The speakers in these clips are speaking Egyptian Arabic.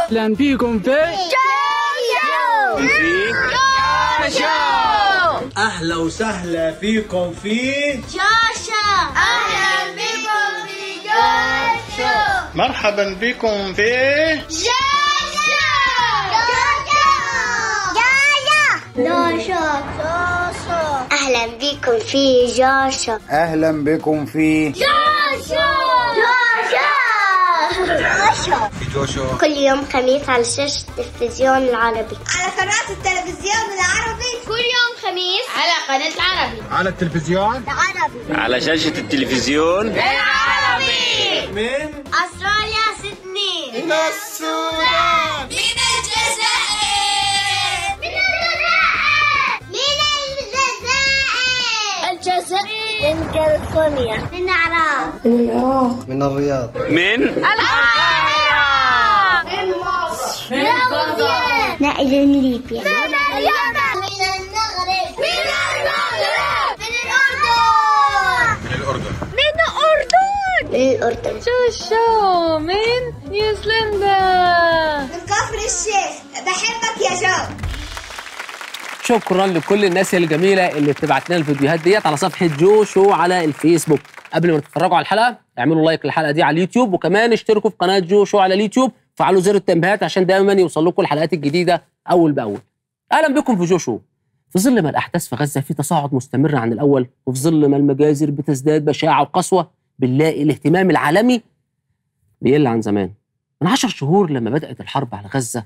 اهلا بيكم في اهلا وسهلا فيكم في أهلا بكم في جوشو مرحبا بكم في أهلا بكم في جوشو اهلا بكم في جوشو جوشو في جوشو كل يوم خميس على شاشة التلفزيون العربي على قناة التلفزيون العربي كل يوم خميس على قناة العربي على التلفزيون العربي على شاشة التلفزيون العربي من أستراليا سيدني من السودان من الجزائر من الجزائر من الجزائر الجزائر من كاليفورنيا من العراق من الرياض من من مصر من غزة من ليبيا من اليمن من المغرب من المغرب من الأردن من الأردن من الأردن من الأردن شو من نيوزيلندا من كفر الشيخ بحبك يا جو شكرا لكل الناس الجميله اللي بتبعت لنا الفيديوهات ديت على صفحه جو شو على الفيسبوك قبل ما تتفرجوا على الحلقه اعملوا لايك للحلقه دي على اليوتيوب وكمان اشتركوا في قناه جو شو على اليوتيوب فعلوا زر التنبيهات عشان دايما يوصل لكم الحلقات الجديده اول باول اهلا بكم في جو شو في ظل ما الاحداث في غزه في تصاعد مستمر عن الاول وفي ظل ما المجازر بتزداد بشاعه وقسوه بنلاقي الاهتمام العالمي بيقل عن زمان من عشر شهور لما بدات الحرب على غزه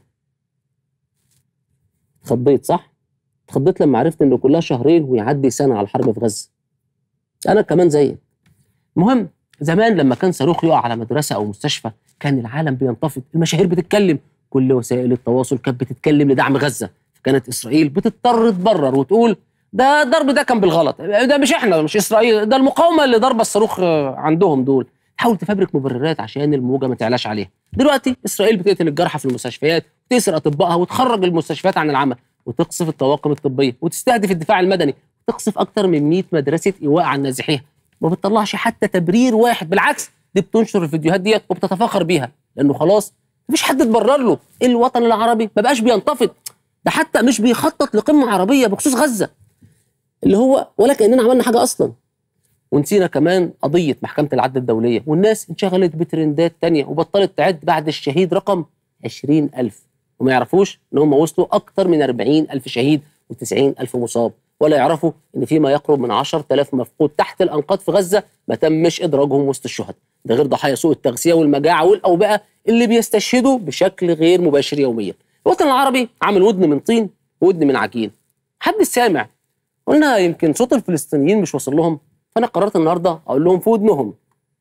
اتخضيت صح؟ اتخضيت لما عرفت ان كلها شهرين ويعدي سنه على الحرب في غزه. انا كمان زيك. المهم زمان لما كان صاروخ يقع على مدرسه او مستشفى كان العالم بينتفض، المشاهير بتتكلم، كل وسائل التواصل كانت بتتكلم لدعم غزه، فكانت اسرائيل بتضطر تبرر وتقول ده الضرب ده كان بالغلط، ده مش احنا مش اسرائيل، ده المقاومه اللي ضربه الصاروخ آه، عندهم دول. تحاول تفبرك مبررات عشان الموجه ما تعلاش عليها. دلوقتي اسرائيل بتقتل الجرحى في المستشفيات، تسر اطبائها وتخرج المستشفيات عن العمل. وتقصف الطواقم الطبيه وتستهدف الدفاع المدني وتقصف اكتر من 100 مدرسه ايواء عن نازحيها ما بتطلعش حتى تبرير واحد بالعكس دي بتنشر الفيديوهات ديت وبتتفاخر بيها لانه خلاص مفيش حد تبرر له الوطن العربي ما بقاش بينتفض ده حتى مش بيخطط لقمه عربيه بخصوص غزه اللي هو ولا كاننا عملنا حاجه اصلا ونسينا كمان قضيه محكمه العدل الدوليه والناس انشغلت بترندات تانية وبطلت تعد بعد الشهيد رقم 20000 وما يعرفوش ان هم وصلوا اكتر من 40000 شهيد و90000 مصاب ولا يعرفوا ان في ما يقرب من 10000 مفقود تحت الانقاض في غزه ما تمش ادراجهم وسط الشهداء ده غير ضحايا سوء التغذيه والمجاعه والاوبئه اللي بيستشهدوا بشكل غير مباشر يوميا الوطن العربي عامل ودن من طين ودن من عجين حد سامع قلنا يمكن صوت الفلسطينيين مش واصل لهم فانا قررت النهارده اقول لهم في ودنهم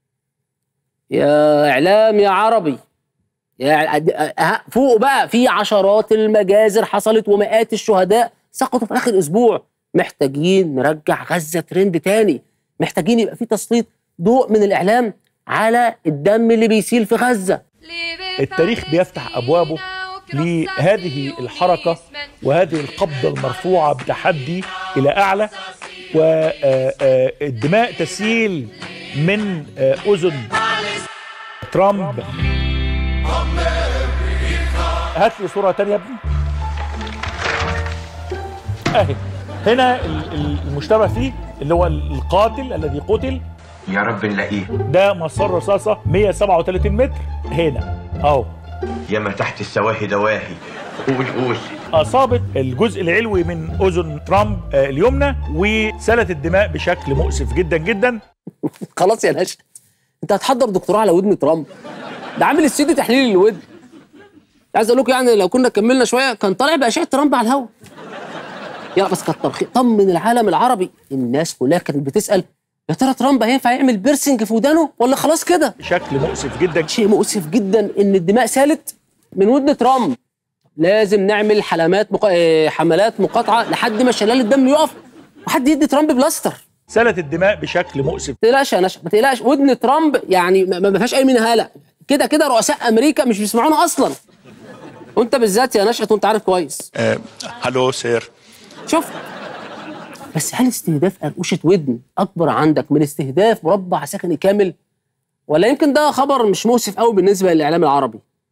يا اعلام يا عربي يعني أه- فوق بقى في عشرات المجازر حصلت ومئات الشهداء سقطوا في اخر اسبوع محتاجين نرجع غزه ترند تاني محتاجين يبقى في تسليط ضوء من الاعلام على الدم اللي بيسيل في غزه التاريخ بيفتح أبوابه لهذه الحركة وهذه القبضة المرفوعة بتحدي إلى أعلى والدماء تسيل من آه، أذن ترامب هات لي صورة تانية يا ابني أهي هنا ال- ال- المشتبه فيه اللي هو القاتل الذي قتل يا رب نلاقيه ده مسار رصاصة 137 متر هنا أهو ياما تحت السواهي دواهي قول قول اصابت الجزء العلوي من اذن ترامب آه، اليمنى وسالت الدماء بشكل مؤسف جدا جدا خلاص يا نشأ انت هتحضر دكتوراه على ودن ترامب ده عامل استديو تحليل الودن عايز اقول لكم يعني لو كنا كملنا شويه كان طالع باشعه ترامب على الهواء يلا بس كتر خير طمن العالم العربي الناس كلها كانت بتسال يا ترى ترامب هينفع يعمل بيرسنج في ودانه ولا خلاص كده بشكل مؤسف جدا شيء مؤسف جدا ان الدماء سالت من ودن ترامب لازم نعمل حلمات مق... آه، حملات مقاطعه لحد ما شلال الدم يقف وحد يدي ترامب بلاستر سالت الدماء بشكل مؤسف ما تقلقش يا نشأ ما تقلقش ودن ترامب يعني ما ما فيهاش اي منها هلع كده كده رؤساء امريكا مش بيسمعونا اصلا وانت بالذات يا نشأت وانت عارف كويس هلو سير شوف بس هل استهداف أرقوشة ودن أكبر عندك من استهداف مربع سكني كامل؟ ولا يمكن ده خبر مش مؤسف قوي بالنسبة للإعلام العربي؟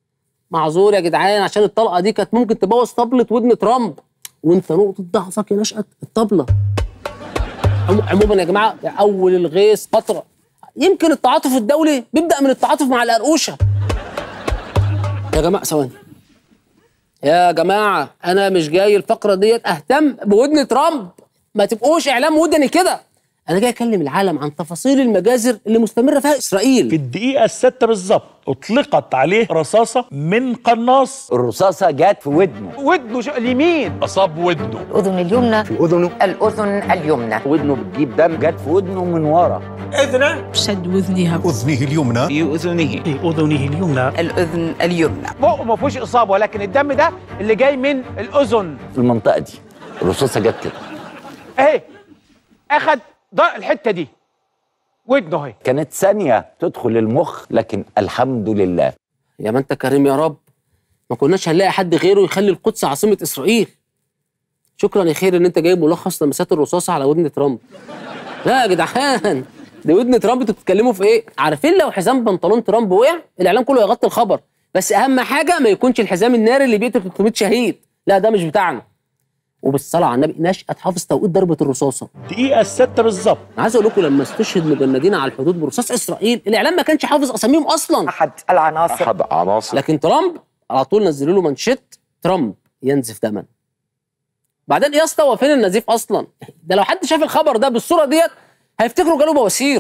معذور يا جدعان عشان الطلقه دي كانت ممكن تبوظ طبله ودن ترامب وانت نقطه ضعفك يا نشأة الطبله عمو- عموما يا جماعه اول الغيث فتره يمكن التعاطف الدولي بيبدا من التعاطف مع القرقوشه يا جماعه ثواني يا جماعه انا مش جاي الفقره ديت اهتم بودن ترامب ما تبقوش اعلام ودني كده انا جاي اكلم العالم عن تفاصيل المجازر اللي مستمره فيها اسرائيل في الدقيقة الستة بالظبط أطلقت عليه رصاصة من قناص الرصاصة جت في ودنه ودنه ش- اليمين أصاب ودنه الأذن اليمنى في أذنه الأذن اليمنى ودنه بتجيب دم جت في ودنه من ورا اذنه شد وذنها أذنه اليمنى في أذنه الأذن اليمنى بقه ما فيهوش اصابه ولكن الدم ده اللي جاي من الاذن في المنطقة دي الرصاصة جت كده اهي اخد ضاء الحته دي ودنه اهي كانت ثانية تدخل المخ لكن الحمد لله يا ما انت كريم يا رب ما كناش هنلاقي حد غيره يخلي القدس عاصمه اسرائيل شكرا يا خير ان انت جايب ملخص لمسات الرصاصه على ودن ترامب لا يا جدعان دي ودن ترامب انتوا بتتكلموا في ايه عارفين لو حزام بنطلون ترامب وقع الاعلام كله هيغطي الخبر بس اهم حاجه ما يكونش الحزام الناري اللي بيقتل 300 شهيد لا ده مش بتاعنا وبالصلاه على النبي نشأة حافظ توقيت ضربه الرصاصه الدقيقة الستة بالظبط انا عايز اقول لكم لما استشهد مجندين على الحدود برصاص اسرائيل الاعلام ما كانش حافظ اساميهم اصلا أحد العناصر أحد عناصر لكن ترامب على طول نزلوا له منشط ترامب ينزف دما بعدين يا اسطى هو فين النزيف اصلا ده لو حد شاف الخبر ده بالصوره ديت هيفتكروا جاله بواسير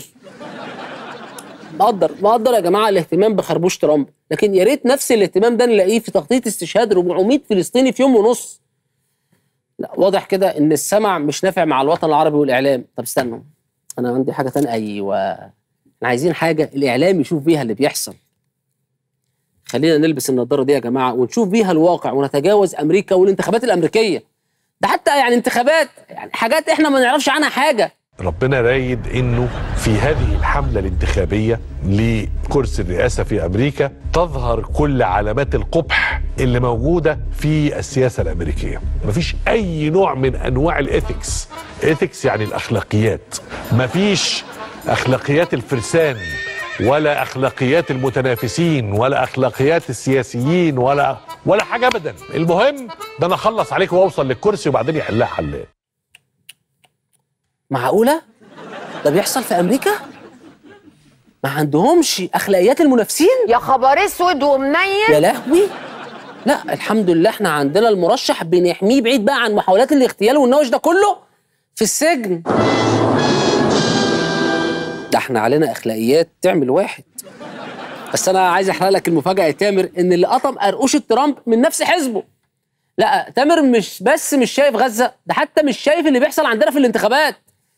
مقدر مقدر يا جماعه الاهتمام بخربوش ترامب لكن يا ريت نفس الاهتمام ده نلاقيه في تغطيه استشهاد 400 فلسطيني في يوم ونص لا واضح كده ان السمع مش نافع مع الوطن العربي والاعلام طب استنوا انا عندي حاجه تانية ايوه احنا عايزين حاجه الاعلام يشوف بيها اللي بيحصل خلينا نلبس النضاره دي يا جماعه ونشوف بيها الواقع ونتجاوز امريكا والانتخابات الامريكيه ده حتى يعني انتخابات يعني حاجات احنا ما نعرفش عنها حاجه ربنا رايد انه في هذه الحمله الانتخابيه لكرسي الرئاسه في امريكا تظهر كل علامات القبح اللي موجوده في السياسه الامريكيه مفيش اي نوع من انواع الايثكس ايثكس يعني الاخلاقيات مفيش اخلاقيات الفرسان ولا اخلاقيات المتنافسين ولا اخلاقيات السياسيين ولا ولا حاجه ابدا المهم ده انا اخلص عليك واوصل للكرسي وبعدين يحلها حلال معقوله ده بيحصل في امريكا ما عندهمش اخلاقيات المنافسين يا خبر اسود ومنيل يا لهوي لا الحمد لله احنا عندنا المرشح بنحميه بعيد بقى عن محاولات الاغتيال والنوش ده كله في السجن ده احنا علينا اخلاقيات تعمل واحد بس انا عايز احرق لك المفاجاه يا تامر ان اللي قطم قرقوشه ترامب من نفس حزبه لا تامر مش بس مش شايف غزه ده حتى مش شايف اللي بيحصل عندنا في الانتخابات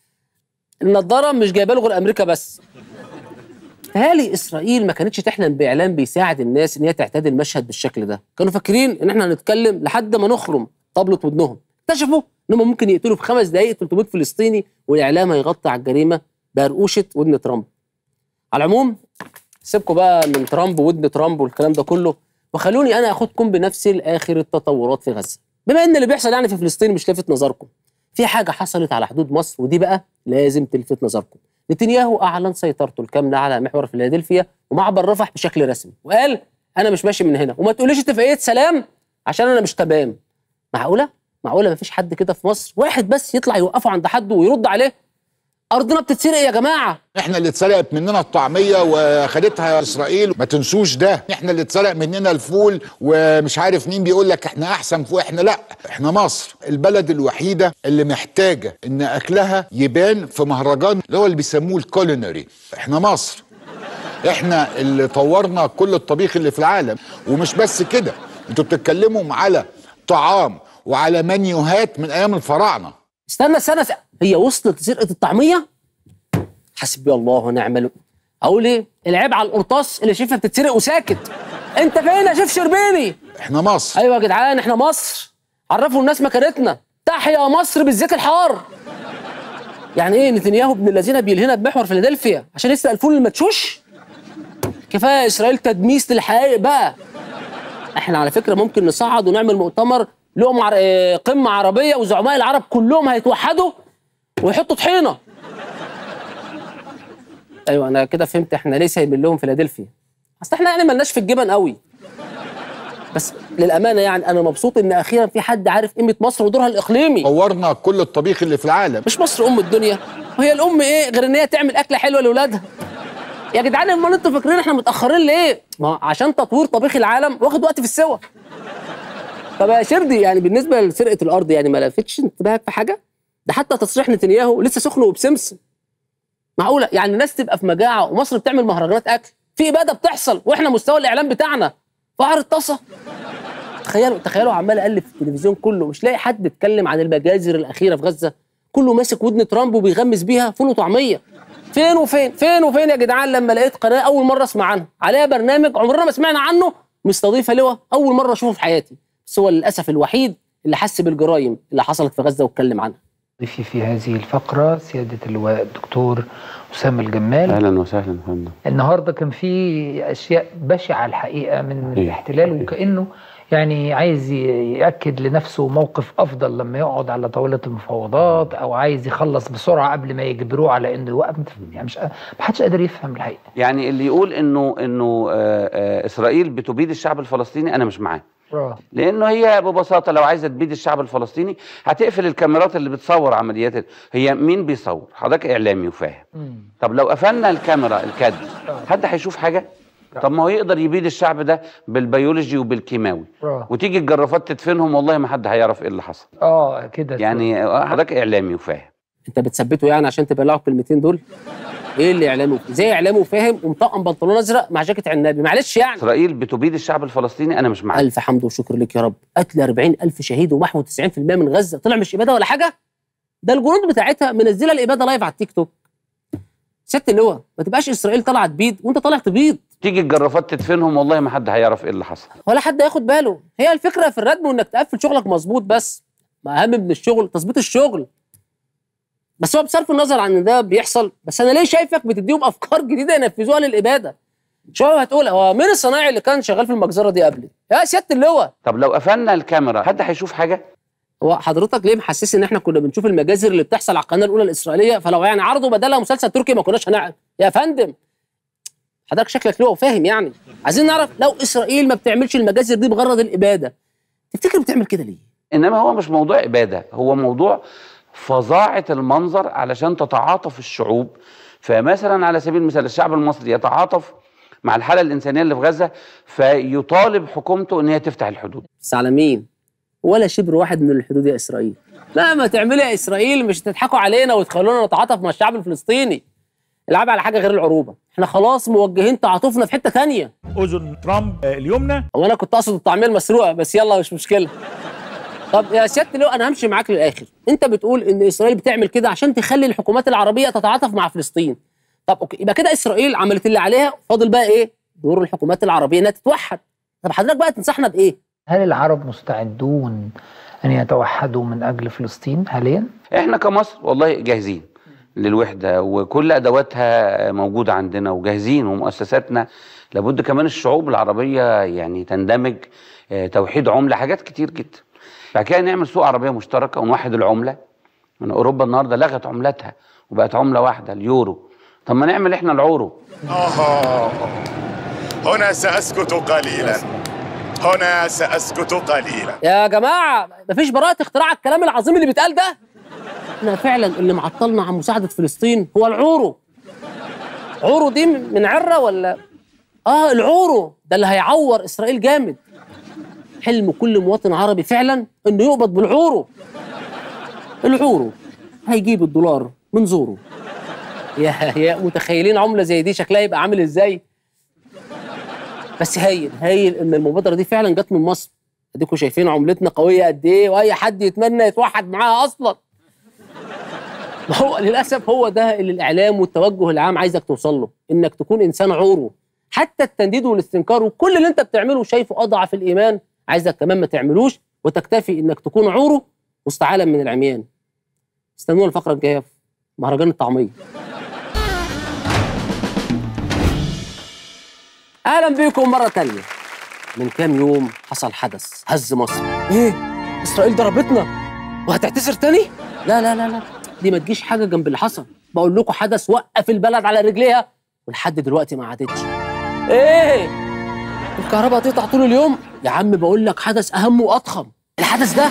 النضاره مش جايبه له غير امريكا بس تهالي اسرائيل ما كانتش تحلم باعلام بيساعد الناس ان هي تعتاد المشهد بالشكل ده كانوا فاكرين ان احنا هنتكلم لحد ما نخرم طبلة ودنهم اكتشفوا انهم ممكن يقتلوا في خمس دقائق 300 فلسطيني والاعلام هيغطي على الجريمه بقرقوشه ودن ترامب على العموم سيبكم بقى من ترامب ودن ترامب والكلام ده كله وخلوني انا اخدكم بنفسي لاخر التطورات في غزه بما ان اللي بيحصل يعني في فلسطين مش لافت نظركم في حاجه حصلت على حدود مصر ودي بقى لازم تلفت نظركم نتنياهو اعلن سيطرته الكامله على محور فيلادلفيا ومعبر رفح بشكل رسمي وقال انا مش ماشي من هنا وما تقوليش اتفاقيه سلام عشان انا مش تمام معقوله معقوله مفيش حد كده في مصر واحد بس يطلع يوقفه عند حد ويرد عليه ارضنا بتتسرق يا جماعه احنا اللي اتسرقت مننا الطعميه وخدتها اسرائيل ما تنسوش ده احنا اللي اتسرق مننا الفول ومش عارف مين بيقول لك احنا احسن فوق احنا لا احنا مصر البلد الوحيده اللي محتاجه ان اكلها يبان في مهرجان اللي هو اللي بيسموه الكولينري احنا مصر احنا اللي طورنا كل الطبيخ اللي في العالم ومش بس كده انتوا بتتكلموا على طعام وعلى منيوهات من ايام الفراعنه استنى استنى استنى. هي وصلت لسرقه الطعميه حسبي الله ونعم الوكيل اقول ايه العيب على القرطاس اللي شايفها بتتسرق وساكت انت فين يا شيف شربيني احنا مصر ايوه يا جدعان احنا مصر عرفوا الناس مكانتنا تحيا مصر بالزيت الحار يعني ايه نتنياهو ابن الذين بيلهنا بمحور فيلادلفيا عشان يسرق الفول المدشوش كفايه اسرائيل تدميس للحقائق بقى احنا على فكره ممكن نصعد ونعمل مؤتمر لقمة عر... آه، قمه عربيه وزعماء العرب كلهم هيتوحدوا ويحطوا طحينه ايوه انا كده فهمت احنا ليه سايبين لهم فيلادلفيا اصل احنا يعني ملناش في الجبن قوي بس للامانه يعني انا مبسوط ان اخيرا في حد عارف قيمه مصر ودورها الاقليمي طورنا كل الطبيخ اللي في العالم مش مصر ام الدنيا وهي الام ايه غير ان هي تعمل اكله حلوه لاولادها يا جدعان امال انتوا فاكرين احنا متاخرين ليه ما هو عشان تطوير طبيخ العالم واخد وقت في السوا طب يا شردي يعني بالنسبه لسرقه الارض يعني ما لفتش انتباهك في حاجه ده حتى تصريح نتنياهو لسه سخن وبسمسم معقوله يعني الناس تبقى في مجاعه ومصر بتعمل مهرجانات اكل في اباده بتحصل واحنا مستوى الاعلام بتاعنا فقر الطاسه تخيلوا تخيلوا عمال اقلب في التلفزيون كله مش لاقي حد اتكلم عن المجازر الاخيره في غزه كله ماسك ودن ترامب وبيغمس بيها فول وطعميه فين وفين فين وفين يا جدعان لما لقيت قناه اول مره اسمع عنها عليها برنامج عمرنا ما سمعنا عنه مستضيفه لواء اول مره اشوفه في حياتي بس هو للاسف الوحيد اللي حس بالجرائم اللي حصلت في غزه واتكلم عنها ضيفي في هذه الفقرة سيادة اللواء الدكتور أسامة الجمال اهلا وسهلا فندم النهاردة كان في أشياء بشعة الحقيقة من إيه؟ الاحتلال وكأنه يعني عايز ي- يأكد لنفسه موقف أفضل لما يقعد على طاولة المفاوضات أو عايز يخلص بسرعة قبل ما يجبروه على إنه يوقف يعني مش ما حدش قادر يفهم الحقيقة يعني اللي يقول انه انه آه، آه، اسرائيل بتبيد الشعب الفلسطيني انا مش معاه آه. لانه هي ببساطه لو عايزه تبيد الشعب الفلسطيني هتقفل الكاميرات اللي بتصور عمليات ال- هي مين بيصور حضرتك اعلامي وفاهم طب لو قفلنا الكاميرا الكادر حد هيشوف حاجه طب ما هو يقدر يبيد الشعب ده بالبيولوجي وبالكيماوي آه. وتيجي الجرافات تدفنهم والله ما حد هيعرف ايه اللي حصل اه كده يعني آه، حضرتك اعلامي وفاهم انت بتثبته يعني عشان تبلعه الكلمتين دول ايه اللي اعلامه زي اعلامه فاهم ومطقم بنطلون ازرق مع جاكيت عنابي معلش يعني اسرائيل بتبيد الشعب الفلسطيني انا مش معاه الف حمد وشكر لك يا رب قتل 40 الف شهيد ومحو 90% من غزه طلع مش اباده ولا حاجه ده الجنود بتاعتها منزله الاباده لايف على التيك توك سياده اللواء ما تبقاش اسرائيل طالعه تبيد وانت طالع تبيض تيجي الجرافات تدفنهم والله ما حد هيعرف ايه اللي حصل ولا حد هياخد باله هي الفكره في الردم وانك تقفل شغلك مظبوط بس ما اهم من الشغل تظبيط الشغل بس هو بصرف النظر عن ان ده بيحصل بس انا ليه شايفك بتديهم افكار جديده ينفذوها للاباده شويه هتقول هو مين الصنايعي اللي كان شغال في المجزره دي قبلي يا سياده اللواء طب لو قفلنا الكاميرا حد هيشوف حاجه هو حضرتك ليه محسس ان احنا كنا بنشوف المجازر اللي بتحصل على القناه الاولى الاسرائيليه فلو يعني عرضوا بدلها مسلسل تركي ما كناش هنعرف يا فندم حضرتك شكلك لواء وفاهم يعني عايزين نعرف لو اسرائيل ما بتعملش المجازر دي بغرض الاباده تفتكر بتعمل كده ليه انما هو مش موضوع اباده هو موضوع فظاعه المنظر علشان تتعاطف الشعوب فمثلا على سبيل المثال الشعب المصري يتعاطف مع الحاله الانسانيه اللي في غزه فيطالب حكومته ان هي تفتح الحدود بس على مين ولا شبر واحد من الحدود يا اسرائيل لا ما تعملي يا اسرائيل مش تضحكوا علينا وتخلونا نتعاطف مع الشعب الفلسطيني العب على حاجه غير العروبه احنا خلاص موجهين تعاطفنا في حته تانية اذن ترامب آه، اليمنى هو انا كنت اقصد الطعميه المسروقه بس يلا مش مشكله طب يا سياده اللواء انا همشي معاك للاخر انت بتقول ان اسرائيل بتعمل كده عشان تخلي الحكومات العربيه تتعاطف مع فلسطين طب اوكي يبقى كده اسرائيل عملت اللي عليها فاضل بقى ايه دور الحكومات العربيه انها تتوحد طب حضرتك بقى تنصحنا بايه هل العرب مستعدون أن يتوحدوا من أجل فلسطين حاليا؟ احنا كمصر والله جاهزين للوحده وكل ادواتها موجوده عندنا وجاهزين ومؤسساتنا لابد كمان الشعوب العربيه يعني تندمج آه، توحيد عمله حاجات كتير جدا بعد كده نعمل سوق عربيه مشتركه ونوحد العمله من اوروبا النهارده لغت عملتها وبقت عمله واحده اليورو طب ما نعمل احنا العورو آه هنا سأسكت قليلا هنا سأسكت قليلا يا جماعه مفيش براءه اختراع الكلام العظيم اللي بيتقال ده احنا فعلا اللي معطلنا عن مساعده فلسطين هو العورو عورو دي من عره ولا اه العورو ده اللي هيعور اسرائيل جامد حلم كل مواطن عربي فعلا انه يقبض بالعورو العورو هيجيب الدولار من زوره يا يا متخيلين عمله زي دي شكلها يبقى عامل ازاي بس هايل هايل ان المبادره دي فعلا جت من مصر اديكم شايفين عملتنا قويه قد ايه واي حد يتمنى يتوحد معاها اصلا ما هو للاسف هو ده اللي الاعلام والتوجه العام عايزك توصل له انك تكون انسان عورو حتى التنديد والاستنكار وكل اللي انت بتعمله شايفه اضعف الايمان عايزك كمان ما تعملوش وتكتفي انك تكون عورو وسط عالم من العميان استنونا الفقره الجايه في مهرجان الطعميه اهلا بكم مره تانية من كام يوم حصل حدث هز مصر ايه اسرائيل ضربتنا وهتعتذر تاني لا لا لا لا دي ما تجيش حاجه جنب اللي حصل بقول لكم حدث وقف البلد على رجليها ولحد دلوقتي ما عادتش ايه الكهرباء هتقطع طول اليوم يا عم بقول لك حدث اهم واضخم الحدث ده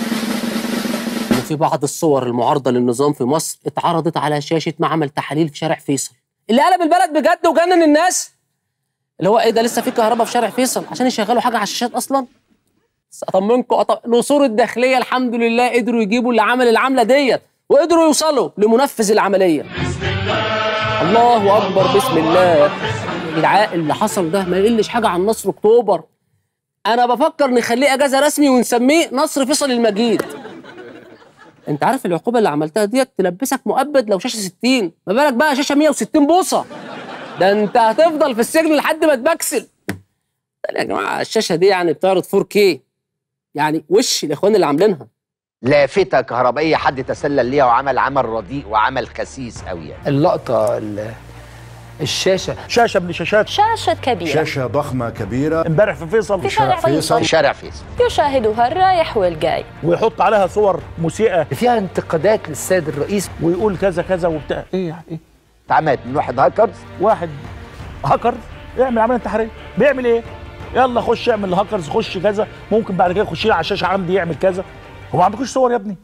ان في بعض الصور المعارضه للنظام في مصر اتعرضت على شاشه معمل تحاليل في شارع فيصل اللي قلب البلد بجد وجنن الناس اللي هو ايه ده لسه في كهرباء في شارع فيصل عشان يشغلوا حاجه على الشاشات اصلا بس اطمنكم أط... نصور الداخليه الحمد لله قدروا يجيبوا اللي عمل العمله ديت وقدروا يوصلوا لمنفذ العمليه الله اكبر بسم الله العاء اللي حصل ده ما يقلش حاجه عن نصر اكتوبر انا بفكر نخليه اجازه رسمي ونسميه نصر فيصل المجيد انت عارف العقوبه اللي عملتها ديت تلبسك مؤبد لو شاشه 60 ما بالك بقى شاشه 160 بوصه ده انت هتفضل في السجن لحد ما تبكسل يا جماعه الشاشه دي يعني بتعرض 4K يعني وش الاخوان اللي عاملينها لافتة كهربائية حد تسلل ليها وعمل عمل رديء وعمل خسيس قوي يعني اللقطه ال- الشاشه شاشه من الشاشات شاشة كبيرة شاشة ضخمة كبيرة امبارح في فيصل في شارع فيصل شارع فيصل يشاهدها الرايح والجاي ويحط عليها صور مسيئه فيها انتقادات للسيد الرئيس ويقول كذا كذا وبتاع ايه يعني ايه اتعملت من واحد هاكرز واحد هاكر يعمل عمليه انتحاريه بيعمل ايه يلا خش اعمل هاكرز خش كذا ممكن بعد كده يخش لي على الشاشه عندي يعمل كذا هو ما عندكوش صور يا ابني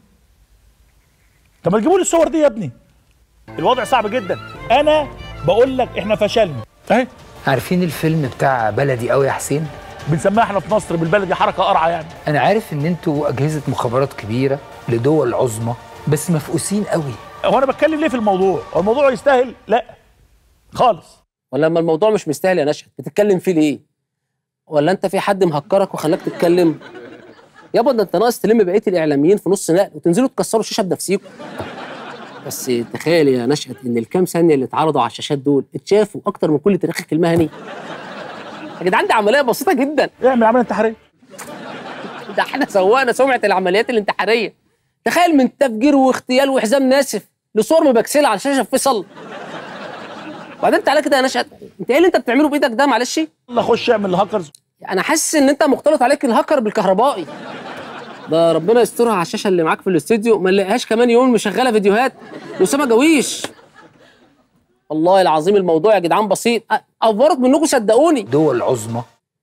طب ما تجيبوا لي الصور دي يا ابني الوضع صعب جدا انا بقول لك احنا فشلنا اهي عارفين الفيلم بتاع بلدي قوي يا حسين بنسميها احنا في مصر بالبلدي حركه قرعه يعني انا عارف ان انتوا اجهزه مخابرات كبيره لدول عظمى بس مفقوسين قوي هو انا بتكلم ليه في الموضوع هو الموضوع يستاهل لا خالص ولا لما الموضوع مش مستاهل يا نشأت بتتكلم فيه ليه ولا انت في حد مهكرك وخلاك تتكلم يابا ده انت ناقص تلم بقيه الاعلاميين في نص نقل وتنزلوا تكسروا الشاشه بنفسيكم بس تخيل يا نشأت ان الكام ثانيه اللي اتعرضوا على الشاشات دول اتشافوا اكتر من كل تاريخك المهني يا جدعان دي عمليه بسيطه جدا اعمل عمليه انتحاريه ده احنا سوقنا سمعه العمليات الانتحاريه تخيل من تفجير واغتيال وحزام ناسف لصور مبكسله على شاشه فيصل وبعدين تعالى كده يا نشأت انت ايه اللي انت بتعمله بايدك ده معلش يلا خش اعمل هاكرز انا حاسس ان انت مختلط عليك الهاكر بالكهربائي ده ربنا يسترها على الشاشه اللي معاك في الاستوديو ما نلاقيهاش كمان يوم مشغله فيديوهات لاسامه جويش والله العظيم الموضوع يا جدعان بسيط أ- افورت منكم صدقوني دول عظمى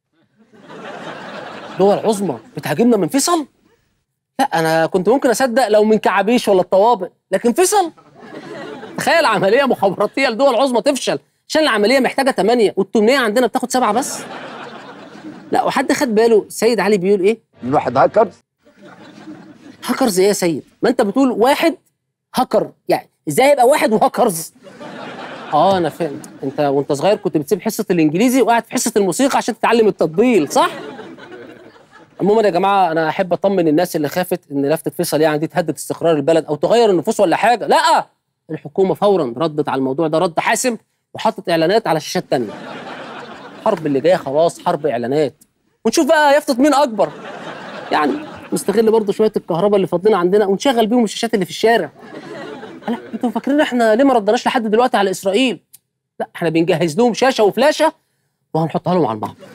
دول عظمى بتهاجمنا من فيصل لا انا كنت ممكن اصدق لو من كعبيش ولا الطوابق لكن فيصل تخيل عمليه مخابراتيه لدول عظمى تفشل عشان العمليه محتاجه ثمانيه والتمنيه عندنا بتاخد سبعه بس لا وحد خد باله سيد علي بيقول ايه من واحد هاكرز هاكرز ايه يا سيد ما انت بتقول واحد هاكر يعني ازاي يبقى واحد وهاكرز اه انا فهمت انت وانت صغير كنت بتسيب حصه الانجليزي وقاعد في حصه الموسيقى عشان تتعلم التطبيل صح عموما يا جماعه انا احب اطمن الناس اللي خافت ان لفته فيصل يعني دي تهدد استقرار البلد او تغير النفوس ولا حاجه لا الحكومه فورا ردت على الموضوع ده رد حاسم وحطت اعلانات على شاشات تانية الحرب اللي جايه خلاص حرب اعلانات ونشوف بقى يافطه مين اكبر يعني نستغل برضه شويه الكهرباء اللي فاضلين عندنا ونشغل بيهم الشاشات اللي في الشارع لا انتوا فاكرين احنا ليه ما ردناش لحد دلوقتي على اسرائيل لا احنا بنجهز لهم شاشه وفلاشه وهنحطها لهم على المعبر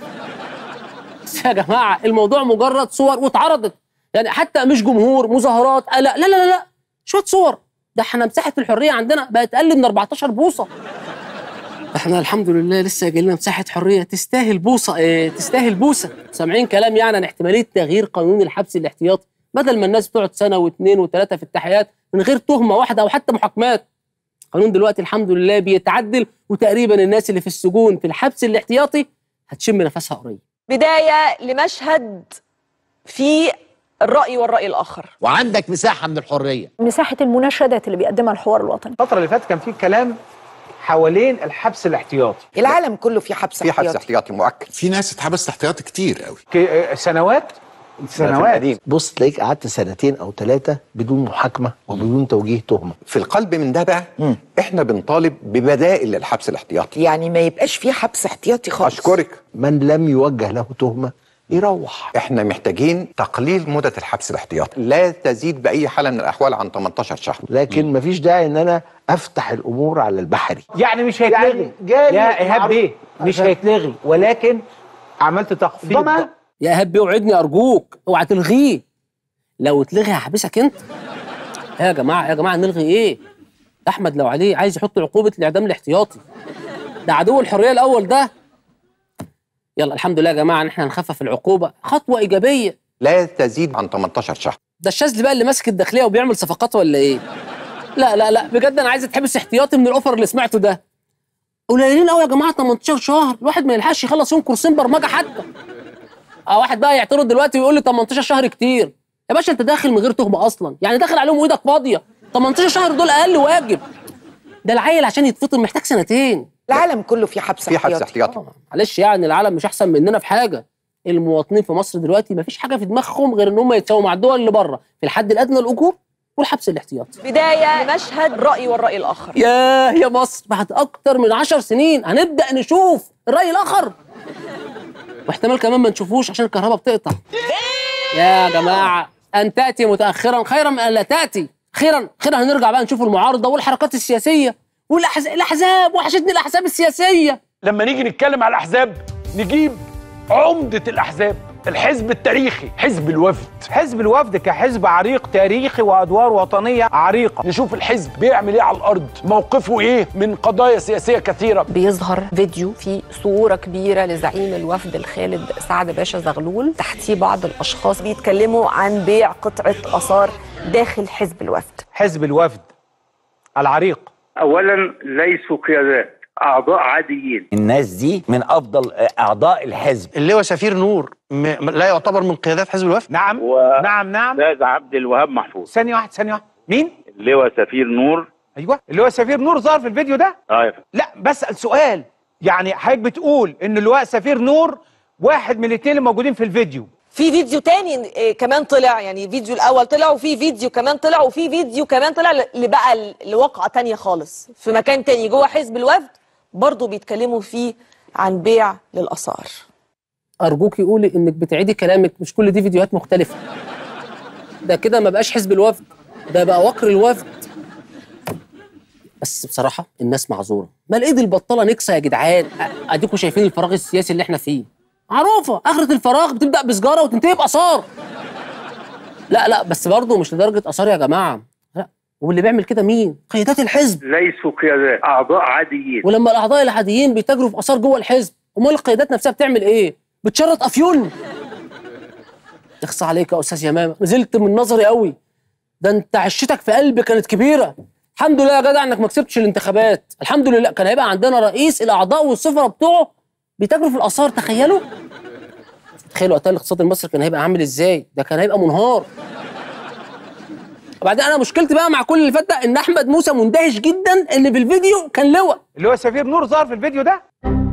بس يا جماعه الموضوع مجرد صور واتعرضت يعني حتى مش جمهور مظاهرات آه لا لا لا لا شويه صور ده احنا مساحه الحريه عندنا بقت اقل من 14 بوصه احنا الحمد لله لسه جاي لنا مساحه حريه تستاهل بوصه اه تستاهل بوسه سامعين كلام يعني عن احتماليه تغيير قانون الحبس الاحتياطي بدل ما الناس بتقعد سنه واثنين وثلاثه في التحيات من غير تهمه واحده او حتى محاكمات القانون دلوقتي الحمد لله بيتعدل وتقريبا الناس اللي في السجون في الحبس الاحتياطي هتشم نفسها قريب بداية لمشهد في الرأي والرأي الآخر وعندك مساحة من الحرية مساحة المناشدات اللي بيقدمها الحوار الوطني الفترة اللي فاتت كان في كلام حوالين الحبس الاحتياطي العالم كله في حبس في حبس احتياطي مؤكد في ناس اتحبست احتياطي كتير قوي ك- سنوات سنوات بص تلاقيك قعدت سنتين او ثلاثه بدون محاكمه وبدون توجيه تهمه في القلب من ده بقى احنا بنطالب ببدائل للحبس الاحتياطي يعني ما يبقاش في حبس احتياطي خالص اشكرك من لم يوجه له تهمه يروح احنا محتاجين تقليل مدة الحبس الاحتياطي لا تزيد بأي حال من الأحوال عن 18 شهر لكن مفيش داعي ان انا افتح الامور على البحري يعني مش هيتلغي يعني جالي يا إيهاب معروف- بيه مش عشان- هيتلغي ولكن عملت تخفيض ضمان. يا ايهاب بيوعدني ارجوك اوعى تلغيه لو اتلغي هحبسك انت إيه يا جماعه يا جماعه نلغي ايه احمد لو عليه عايز يحط عقوبه الاعدام الاحتياطي ده عدو الحريه الاول ده يلا الحمد لله يا جماعه ان احنا هنخفف العقوبه خطوه ايجابيه لا تزيد عن 18 شهر ده الشاذلي بقى اللي ماسك الداخليه وبيعمل صفقات ولا ايه لا لا لا بجد انا عايز اتحبس احتياطي من الاوفر اللي سمعته ده قليلين قوي يا جماعه 18 شهر الواحد ما يلحقش يخلص يوم كورسين برمجه حتى اه واحد بقى يعترض دلوقتي ويقول لي 18 شهر كتير يا باشا انت داخل من غير تهمه اصلا يعني داخل عليهم وايدك فاضيه 18 شهر دول اقل واجب ده العيل عشان يتفطر محتاج سنتين العالم كله فيه حبس في حبس احتياطي احتياطي معلش يعني العالم مش احسن مننا في حاجه المواطنين في مصر دلوقتي مفيش حاجه في دماغهم غير ان هم يتساووا مع الدول اللي بره في الحد الادنى للاجور والحبس الاحتياطي بدايه لمشهد الراي والراي الاخر ياه يا مصر بعد اكتر من عشر سنين هنبدا نشوف الراي الاخر واحتمال كمان ما نشوفوش عشان الكهرباء بتقطع يا جماعه ان تاتي متاخرا خيرا من ان لا تاتي اخيرا اخيرا هنرجع بقى نشوف المعارضه والحركات السياسيه والاحزاب الاحزاب وحشتني الاحزاب السياسيه لما نيجي نتكلم على الاحزاب نجيب عمده الاحزاب الحزب التاريخي حزب الوفد حزب الوفد كحزب عريق تاريخي وادوار وطنيه عريقه نشوف الحزب بيعمل ايه على الارض موقفه ايه من قضايا سياسيه كثيره بيظهر فيديو فيه صورة كبيرة لزعيم الوفد الخالد سعد باشا زغلول تحتيه بعض الأشخاص بيتكلموا عن بيع قطعة آثار داخل حزب الوفد حزب الوفد العريق اولا ليسوا قيادات اعضاء عاديين الناس دي من افضل اعضاء الحزب اللواء سفير نور م... لا يعتبر من قيادات حزب الوفد نعم و... نعم نعم استاذ عبد الوهاب محفوظ ثانيه واحده ثانيه واحده مين اللواء سفير نور ايوه اللي هو سفير نور ظهر في الفيديو ده اه يا فندم. لا بسال سؤال يعني حضرتك بتقول ان اللواء سفير نور واحد من الاثنين اللي موجودين في الفيديو في فيديو تاني آه، كمان طلع يعني الفيديو الاول طلع وفي فيديو كمان طلع وفي فيديو كمان طلع ل- اللي بقى ل- لواقعة تانية خالص في مكان تاني جوه حزب الوفد برضه بيتكلموا فيه عن بيع للآثار ارجوك قولي انك بتعيدي كلامك مش كل دي فيديوهات مختلفه ده كده ما بقاش حزب الوفد ده بقى وكر الوفد بس بصراحه الناس معذوره ما الايد البطاله نكسه يا جدعان أ- اديكم شايفين الفراغ السياسي اللي احنا فيه معروفه اخره الفراغ بتبدا بسجاره وتنتهي باثار لا لا بس برضه مش لدرجه اثار يا جماعه لا واللي بيعمل كده مين قيادات الحزب ليسوا قيادات اعضاء عاديين ولما الاعضاء العاديين بيتاجروا في اثار جوه الحزب امال القيادات نفسها بتعمل ايه بتشرط افيون يخص عليك يا استاذ يمامه نزلت من نظري قوي ده انت عشتك في قلبي كانت كبيره الحمد لله يا جدع انك ما كسبتش الانتخابات الحمد لله كان هيبقى عندنا رئيس الاعضاء والسفراء بتوعه بيتاجروا في الاثار تخيلوا تخيلوا وقتها الاقتصاد المصري كان هيبقى عامل ازاي ده كان هيبقى منهار وبعدين انا مشكلتي بقى مع كل اللي فات ده ان احمد موسى مندهش جدا ان في الفيديو كان لواء اللي هو سفير نور ظهر في الفيديو ده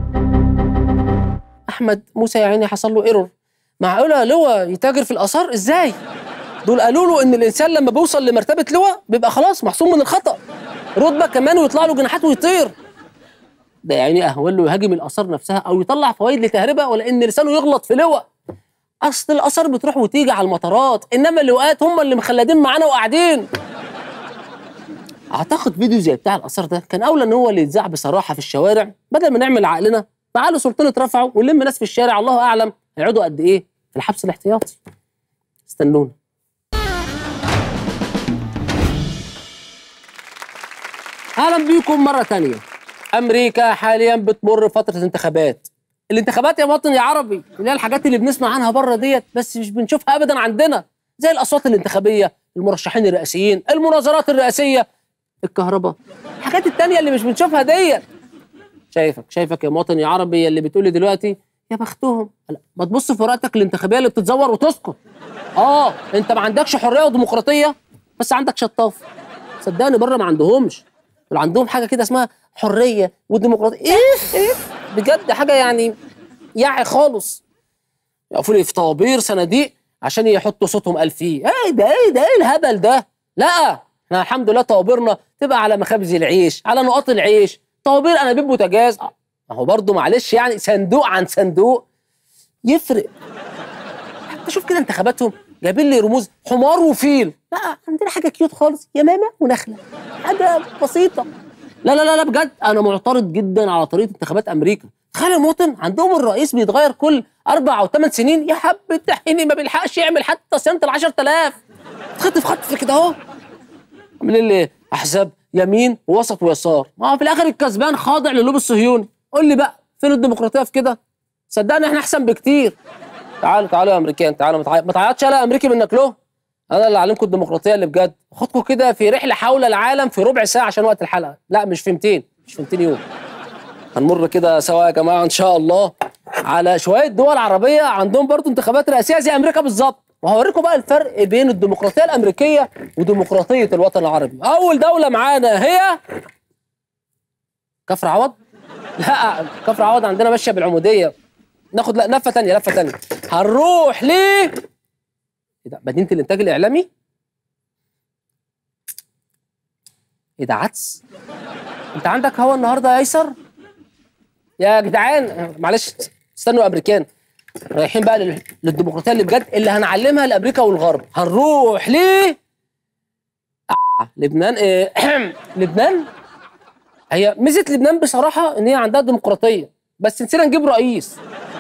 احمد موسى يا عيني حصل له ايرور معقوله لواء يتاجر في الاثار ازاي دول قالوا له ان الانسان لما بيوصل لمرتبه لواء بيبقى خلاص محسوم من الخطا رتبه كمان ويطلع له جناحات ويطير ده يا عيني اهون له يهاجم الاثار نفسها او يطلع فوائد لتهربها ولا ان لسانه يغلط في لواء اصل الاثار بتروح وتيجي على المطارات انما اللواءات هم اللي مخلدين معانا وقاعدين اعتقد فيديو زي بتاع الاثار ده كان اولى ان هو اللي يتذاع بصراحه في الشوارع بدل ما نعمل عقلنا تعالوا سلطان اترفعوا ونلم ناس في الشارع الله اعلم هيقعدوا قد ايه في الحبس الاحتياطي استنونا اهلا بيكم مره تانية امريكا حاليا بتمر فتره انتخابات الانتخابات يا وطن يا عربي اللي هي الحاجات اللي بنسمع عنها بره ديت بس مش بنشوفها ابدا عندنا زي الاصوات الانتخابيه المرشحين الرئاسيين المناظرات الرئاسيه الكهرباء الحاجات التانية اللي مش بنشوفها ديت شايفك شايفك يا مواطن يا عربي اللي بتقولي دلوقتي يا بختهم لا ما تبص في ورقتك الانتخابيه اللي بتتزور وتسكت اه انت ما عندكش حريه وديمقراطيه بس عندك شطاف صدقني بره ما عندهمش دول عندهم حاجه كده اسمها حريه وديمقراطيه ايه ايه بجد حاجه يعني يعي خالص يقفوا لي في طوابير صناديق عشان يحطوا صوتهم قال فيه ايه ده ايه ده ايه الهبل ده لا احنا الحمد لله طوابيرنا تبقى على مخابز العيش على نقاط العيش طوابير انابيب بوتاجاز آه، ما هو برضه معلش يعني صندوق عن صندوق يفرق حتى شوف كده انتخاباتهم جايبين لي رموز حمار وفيل لا عندنا حاجه كيوت خالص يمامه ونخله حاجه بسيطه لا لا لا لا بجد انا معترض جدا على طريقه انتخابات امريكا تخيل يا مواطن عندهم الرئيس بيتغير كل اربع او ثمان سنين يا حبه عيني ما بيلحقش يعمل حتى صيانه ال 10000 خطف خطف كده اهو عاملين لي احزاب يمين ووسط ويسار ما هو في الاخر الكسبان خاضع للوب الصهيوني قول لي بقى فين الديمقراطيه في كده صدقني احنا احسن بكتير تعالوا تعالوا يا امريكان تعالوا ما تعي- ما تعيطش يا امريكي منك له انا اللي اعلمكم الديمقراطيه اللي بجد خدكم كده في رحله حول العالم في ربع ساعه عشان وقت الحلقه لا مش في 200 مش في 200 يوم هنمر كده سوا يا جماعه ان شاء الله على شويه دول عربيه عندهم برضو انتخابات رئاسيه زي امريكا بالظبط وهوريكم بقى الفرق بين الديمقراطيه الامريكيه وديمقراطيه الوطن العربي اول دوله معانا هي كفر عوض لا كفر عوض عندنا ماشيه بالعموديه ناخد لا لفه ثانيه لفه ثانيه هنروح ل ايه ده مدينه الانتاج الاعلامي ايه ده عدس انت عندك هوا النهارده يا ايسر يا جدعان معلش استنوا يا امريكان رايحين بقى لل- للديمقراطيه اللي بجد اللي هنعلمها لامريكا والغرب هنروح ل آه، لبنان إيه لبنان هي ميزه لبنان بصراحه ان هي عندها ديمقراطيه بس نسينا نجيب رئيس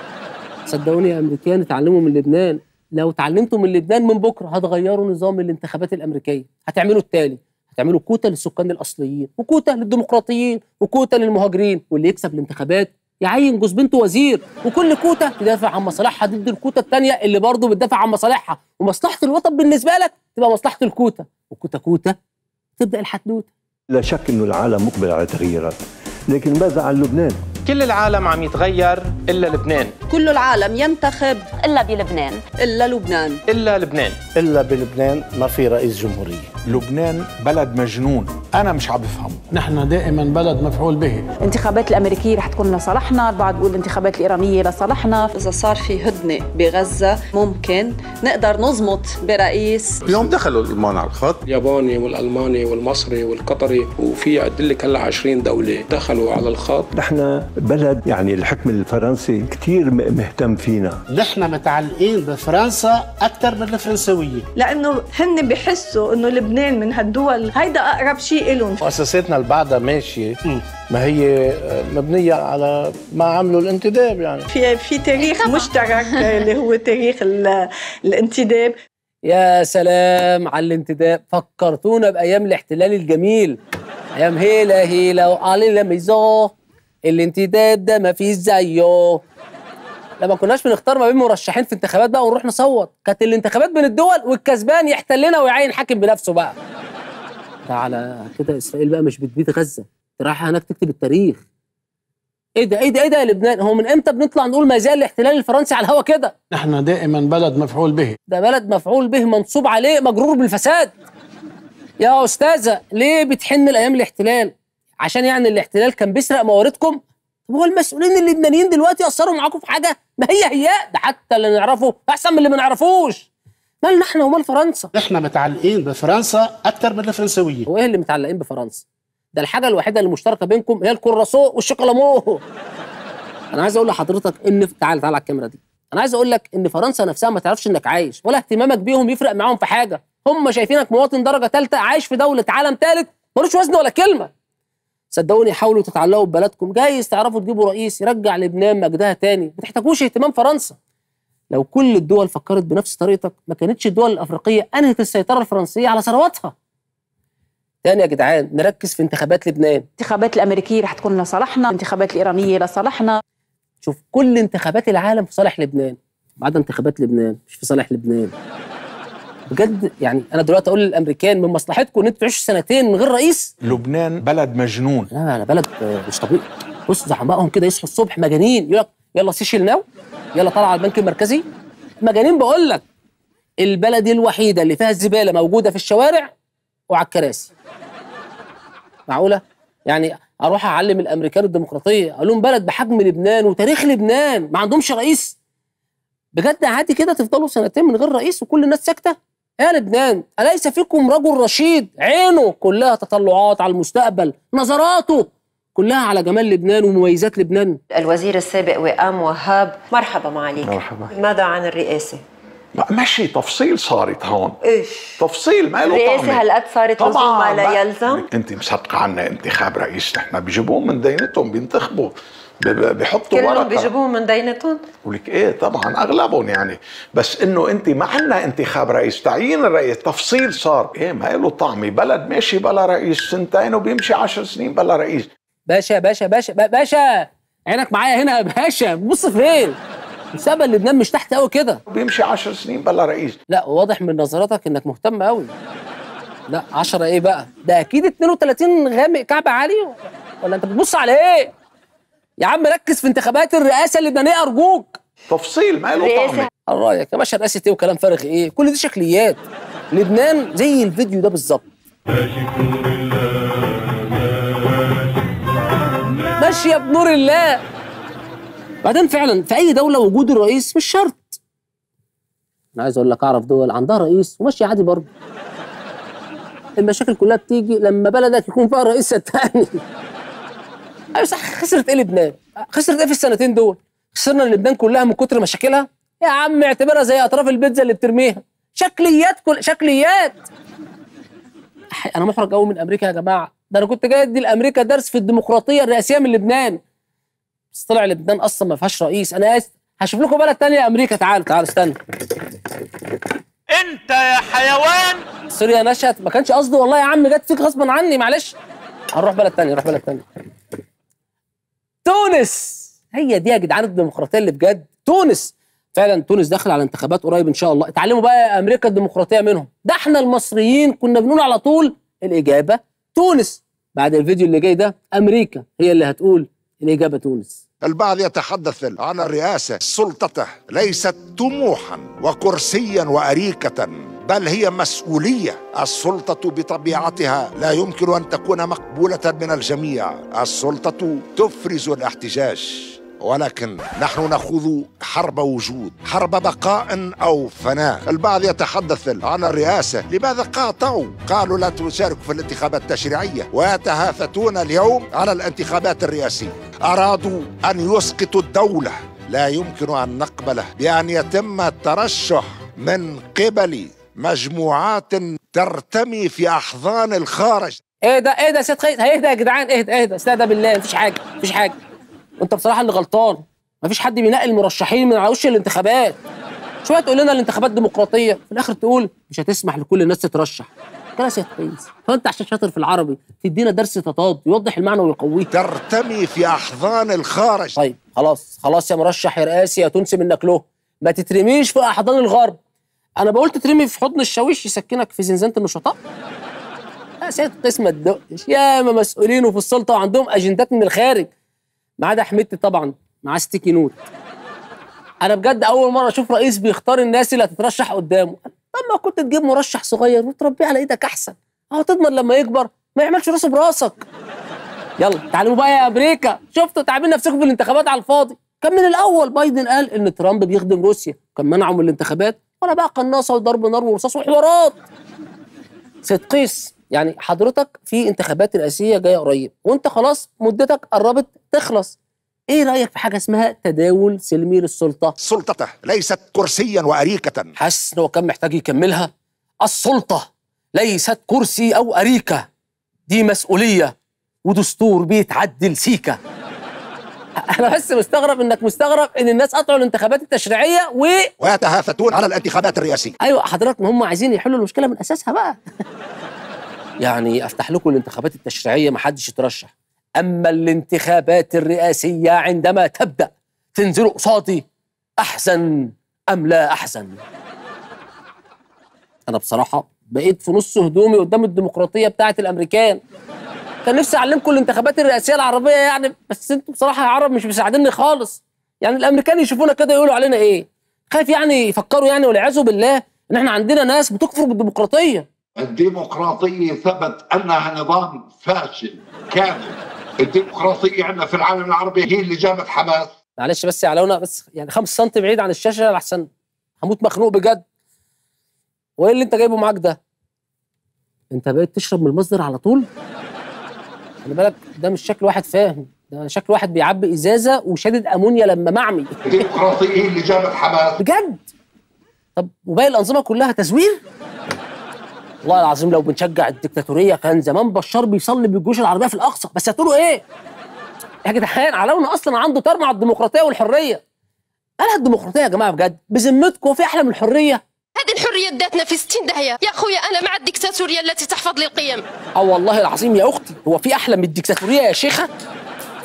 صدقوني يا امريكان اتعلموا من لبنان لو اتعلمتوا من لبنان من بكره هتغيروا نظام الانتخابات الامريكيه هتعملوا التالي هتعملوا كوتا للسكان الاصليين وكوتا للديمقراطيين وكوتا للمهاجرين واللي يكسب الانتخابات يعين جوز بنته وزير وكل كوتا تدافع عن مصالحها ضد الكوتا الثانيه اللي برضه بتدافع عن مصالحها ومصلحه الوطن بالنسبه لك تبقى مصلحه الكوتا وكوتا كوتا تبدا الحدوته لا شك انه العالم مقبل على تغييرات لكن ماذا عن لبنان كل العالم عم يتغير الا لبنان كل العالم ينتخب إلا بلبنان إلا لبنان الا لبنان الا بلبنان ما في رئيس جمهوريه لبنان بلد مجنون انا مش عم بفهمه نحن دائما بلد مفعول به الانتخابات الامريكيه رح تكون لصالحنا البعض بيقول الانتخابات الايرانيه لصالحنا إذا صار في هدنة بغزة ممكن نقدر نزمط برئيس اليوم دخلوا الالمان على الخط الياباني والالماني والمصري والقطري وفي ادلك هلا 20 دوله دخلوا على الخط نحن بلد يعني الحكم الفرنسي كثير مهتم فينا نحن متعلقين بفرنسا اكثر من الفرنسويه لأنه هن بحسوا إنه لبنان من هالدول هيدا أقرب شيء إلهم مؤسساتنا اللي بعدها ماشيه ما هي مبنيه على ما عملوا الانتداب يعني في في تاريخ مشترك اللي هو تاريخ ال- الانتداب يا سلام على الانتداب فكرتونا بايام الاحتلال الجميل ايام هيلا هيلا وعلي لا ميزو الانتداب ده ما فيش زيه لما كناش بنختار ما بين مرشحين في انتخابات بقى ونروح نصوت كانت الانتخابات بين الدول والكسبان يحتلنا ويعين حاكم بنفسه بقى ده على كده اسرائيل بقى مش بتبيد غزه انت رايحه هناك تكتب التاريخ ايه ده ايه ده ايه ده يا لبنان هو من امتى بنطلع نقول ما زال الاحتلال الفرنسي على الهوا كده نحن دائما بلد مفعول به ده بلد مفعول به منصوب عليه مجرور بالفساد يا استاذه ليه بتحن لايام الاحتلال عشان يعني الاحتلال كان بيسرق مواردكم طب هو المسؤولين اللبنانيين دلوقتي اثروا معاكم في حاجه ما هي هي ده حتى اللي نعرفه احسن من اللي ما نعرفوش مالنا احنا ومال فرنسا نحن متعلقين بفرنسا اكثر من الفرنسويه هو ايه اللي متعلقين بفرنسا ده الحاجه الوحيده اللي مشتركه بينكم هي الكراسو والشوكولامو انا عايز اقول لحضرتك ان تعال تعال على الكاميرا دي انا عايز اقول لك ان فرنسا نفسها ما تعرفش انك عايش ولا اهتمامك بيهم يفرق معاهم في حاجه هم شايفينك مواطن درجه ثالثه عايش في دوله عالم ثالث ملوش وزن ولا كلمه صدقوني حاولوا تتعلقوا ببلدكم جايز تعرفوا تجيبوا رئيس يرجع لبنان مجدها تاني ما تحتاجوش اهتمام فرنسا لو كل الدول فكرت بنفس طريقتك ما كانتش الدول الافريقيه انهت السيطره الفرنسيه على ثرواتها تاني يا جدعان نركز في انتخابات لبنان الانتخابات الامريكيه رح تكون لصالحنا الانتخابات الايرانيه لصالحنا شوف كل انتخابات العالم في صالح لبنان ما عدا انتخابات لبنان مش في صالح لبنان بجد يعني انا دلوقتي اقول للامريكان من مصلحتكم ان انتوا تعيشوا سنتين من غير رئيس لبنان بلد مجنون لا لا بلد آه، مش طبيعي بص زعمائهم كده يصحوا الصبح مجانين يقول لك يلا سيشيل ناو يلا طلع على البنك المركزي مجانين بقول لك البلد الوحيده اللي فيها الزباله موجوده في الشوارع وعلى الكراسي معقوله يعني اروح اعلم الامريكان الديمقراطيه اقول لهم بلد بحجم لبنان وتاريخ لبنان ما عندهمش رئيس بجد عادي كده تفضلوا سنتين من غير رئيس وكل الناس ساكته يا لبنان أليس فيكم رجل رشيد عينه كلها تطلعات على المستقبل نظراته كلها على جمال لبنان ومميزات لبنان الوزير السابق وئام وهاب مرحبا معاليك مرحبا. ماذا عن الرئاسة؟ ماشي تفصيل صارت هون ايش؟ تفصيل ما له الرئاسة طعمة. هالقد صارت لزوم ما لا يلزم؟ انت مصدقه عنا انتخاب رئيس نحن بيجيبوه من دينتهم بينتخبوا ب- ب- بيحطوا كلهم ورقه بيجيبوهم من دينتهم؟ ولك ايه طبعا اغلبهم يعني بس انه انت ما عنا انتخاب رئيس تعيين الرئيس تفصيل صار ايه ما له طعمه بلد ماشي بلا رئيس سنتين وبيمشي عشر سنين بلا رئيس باشا باشا باشا با- باشا عينك معايا هنا يا باشا بص فين مستقبل لبنان مش تحت قوي كده بيمشي 10 سنين بلا رئيس لا واضح من نظراتك انك مهتم قوي لا 10 ايه بقى ده اكيد 32 غامق كعب عالي ولا انت بتبص على ايه يا عم ركز في انتخابات الرئاسه اللبنانيه ارجوك تفصيل ما له طعم على رايك يا باشا رئاسه ايه وكلام فارغ ايه كل دي شكليات لبنان زي الفيديو ده بالظبط ماشيه بنور الله بعدين فعلا في اي دوله وجود الرئيس مش شرط انا عايز اقول لك اعرف دول عندها رئيس وماشيه عادي برضه المشاكل كلها بتيجي لما بلدك يكون فيها رئيس تاني ايوه صح خسرت ايه لبنان خسرت ايه في السنتين دول خسرنا لبنان كلها من كتر مشاكلها يا عم اعتبرها زي اطراف البيتزا اللي بترميها شكليات كل شكليات انا محرج قوي من امريكا يا جماعه ده انا كنت جاي ادي لامريكا درس في الديمقراطيه الرئاسيه من لبنان بس طلع لبنان اصلا ما فيهاش رئيس انا اسف هشوف لكم بلد تانية يا امريكا تعال تعال استنى انت يا حيوان سوريا نشأت ما كانش قصدي والله يا عم جت فيك غصبا عني معلش هنروح بلد تانية نروح بلد تانية تونس هي دي يا جدعان الديمقراطيه اللي بجد تونس فعلا تونس داخل على انتخابات قريب ان شاء الله اتعلموا بقى يا امريكا الديمقراطيه منهم ده احنا المصريين كنا بنقول على طول الاجابه تونس بعد الفيديو اللي جاي ده امريكا هي اللي هتقول الاجابه تونس البعض يتحدث عن الرئاسة سلطته ليست طموحا وكرسيا وأريكة بل هي مسؤولية السلطة بطبيعتها لا يمكن أن تكون مقبولة من الجميع السلطة تفرز الاحتجاج ولكن نحن نخوض حرب وجود حرب بقاء أو فناء البعض يتحدث عن الرئاسة لماذا قاطعوا قالوا لا تشاركوا في الانتخابات التشريعية ويتهافتون اليوم على الانتخابات الرئاسية أرادوا أن يسقطوا الدولة لا يمكن أن نقبله بأن يتم الترشح من قبل مجموعات ترتمي في أحضان الخارج ايه ده ايه ده يا سيد خيط اهدى يا جدعان اهدى اهدى استهدى بالله مفيش حاجه مفيش حاجه وانت بصراحه اللي غلطان مفيش حد بينقي المرشحين من على وش الانتخابات شويه تقول لنا الانتخابات ديمقراطيه في الاخر تقول مش هتسمح لكل الناس تترشح كده يا سيد كويس فانت عشان شاطر في العربي تدينا درس تضاد يوضح المعنى ويقويه ترتمي في احضان الخارج طيب خلاص خلاص يا مرشح يا رئاسي يا تونسي منك له ما تترميش في احضان الغرب انا بقول تترمي في حضن الشاويش يسكنك في زنزانه النشطاء يا سيد قسم ما تدقش ياما مسؤولين وفي السلطه وعندهم اجندات من الخارج ما عدا حميدتي طبعا معاه ستيكي نوت انا بجد اول مره اشوف رئيس بيختار الناس اللي هتترشح قدامه طب ما كنت تجيب مرشح صغير وتربيه على ايدك احسن اهو تضمن لما يكبر ما يعملش راسه براسك يلا تعالوا بقى يا امريكا شفتوا تعبين نفسكم في الانتخابات على الفاضي كان من الاول بايدن قال ان ترامب بيخدم روسيا كان منعه من الانتخابات ولا بقى قناصه وضرب نار ورصاص وحوارات سيد قيس يعني حضرتك في انتخابات رئاسيه جايه قريب وانت خلاص مدتك قربت تخلص ايه رايك في حاجه اسمها تداول سلمي للسلطه سلطته ليست كرسيا واريكه حاسس ان هو كان محتاج يكملها السلطه ليست كرسي او اريكه دي مسؤوليه ودستور بيتعدل سيكا انا بس مستغرب انك مستغرب ان الناس قطعوا الانتخابات التشريعيه و ويتهافتون على الانتخابات الرئاسيه ايوه حضرتك ما هم عايزين يحلوا المشكله من اساسها بقى يعني افتح لكم الانتخابات التشريعيه ما حدش يترشح اما الانتخابات الرئاسيه عندما تبدا تنزلوا قصادي احزن ام لا احزن انا بصراحه بقيت في نص هدومي قدام الديمقراطيه بتاعه الامريكان كان نفسي اعلمكم الانتخابات الرئاسيه العربيه يعني بس انتوا بصراحه يا عرب مش مساعديني خالص يعني الامريكان يشوفونا كده يقولوا علينا ايه خايف يعني يفكروا يعني والعياذ بالله ان احنا عندنا ناس بتكفر بالديمقراطيه الديمقراطية ثبت أنها نظام فاشل كامل الديمقراطية عندنا في العالم العربي هي اللي جابت حماس معلش بس يا علاونا بس يعني خمس سم بعيد عن الشاشه لحسن هموت مخنوق بجد وايه اللي انت جايبه معاك ده انت بقيت تشرب من المصدر على طول خلي بالك ده مش شكل واحد فاهم ده شكل واحد بيعبي ازازه وشادد امونيا لما معمي الديمقراطية هي اللي جابت حماس بجد طب وباقي الانظمه كلها تزوير والله العظيم لو بنشجع الدكتاتوريه كان زمان بشار بيصلي بالجيوش العربيه في الاقصى بس هتقولوا ايه يا جدعان علاونا اصلا عنده طار مع الديمقراطيه والحريه قالها الديمقراطيه يا جماعه بجد بذمتكم في احلى من الحريه هذه الحرية ادتنا في 60 داهية يا أخويا أنا مع الدكتاتورية التي تحفظ لي القيم اه والله العظيم يا اختي هو في احلى من الديكتاتوريه يا شيخه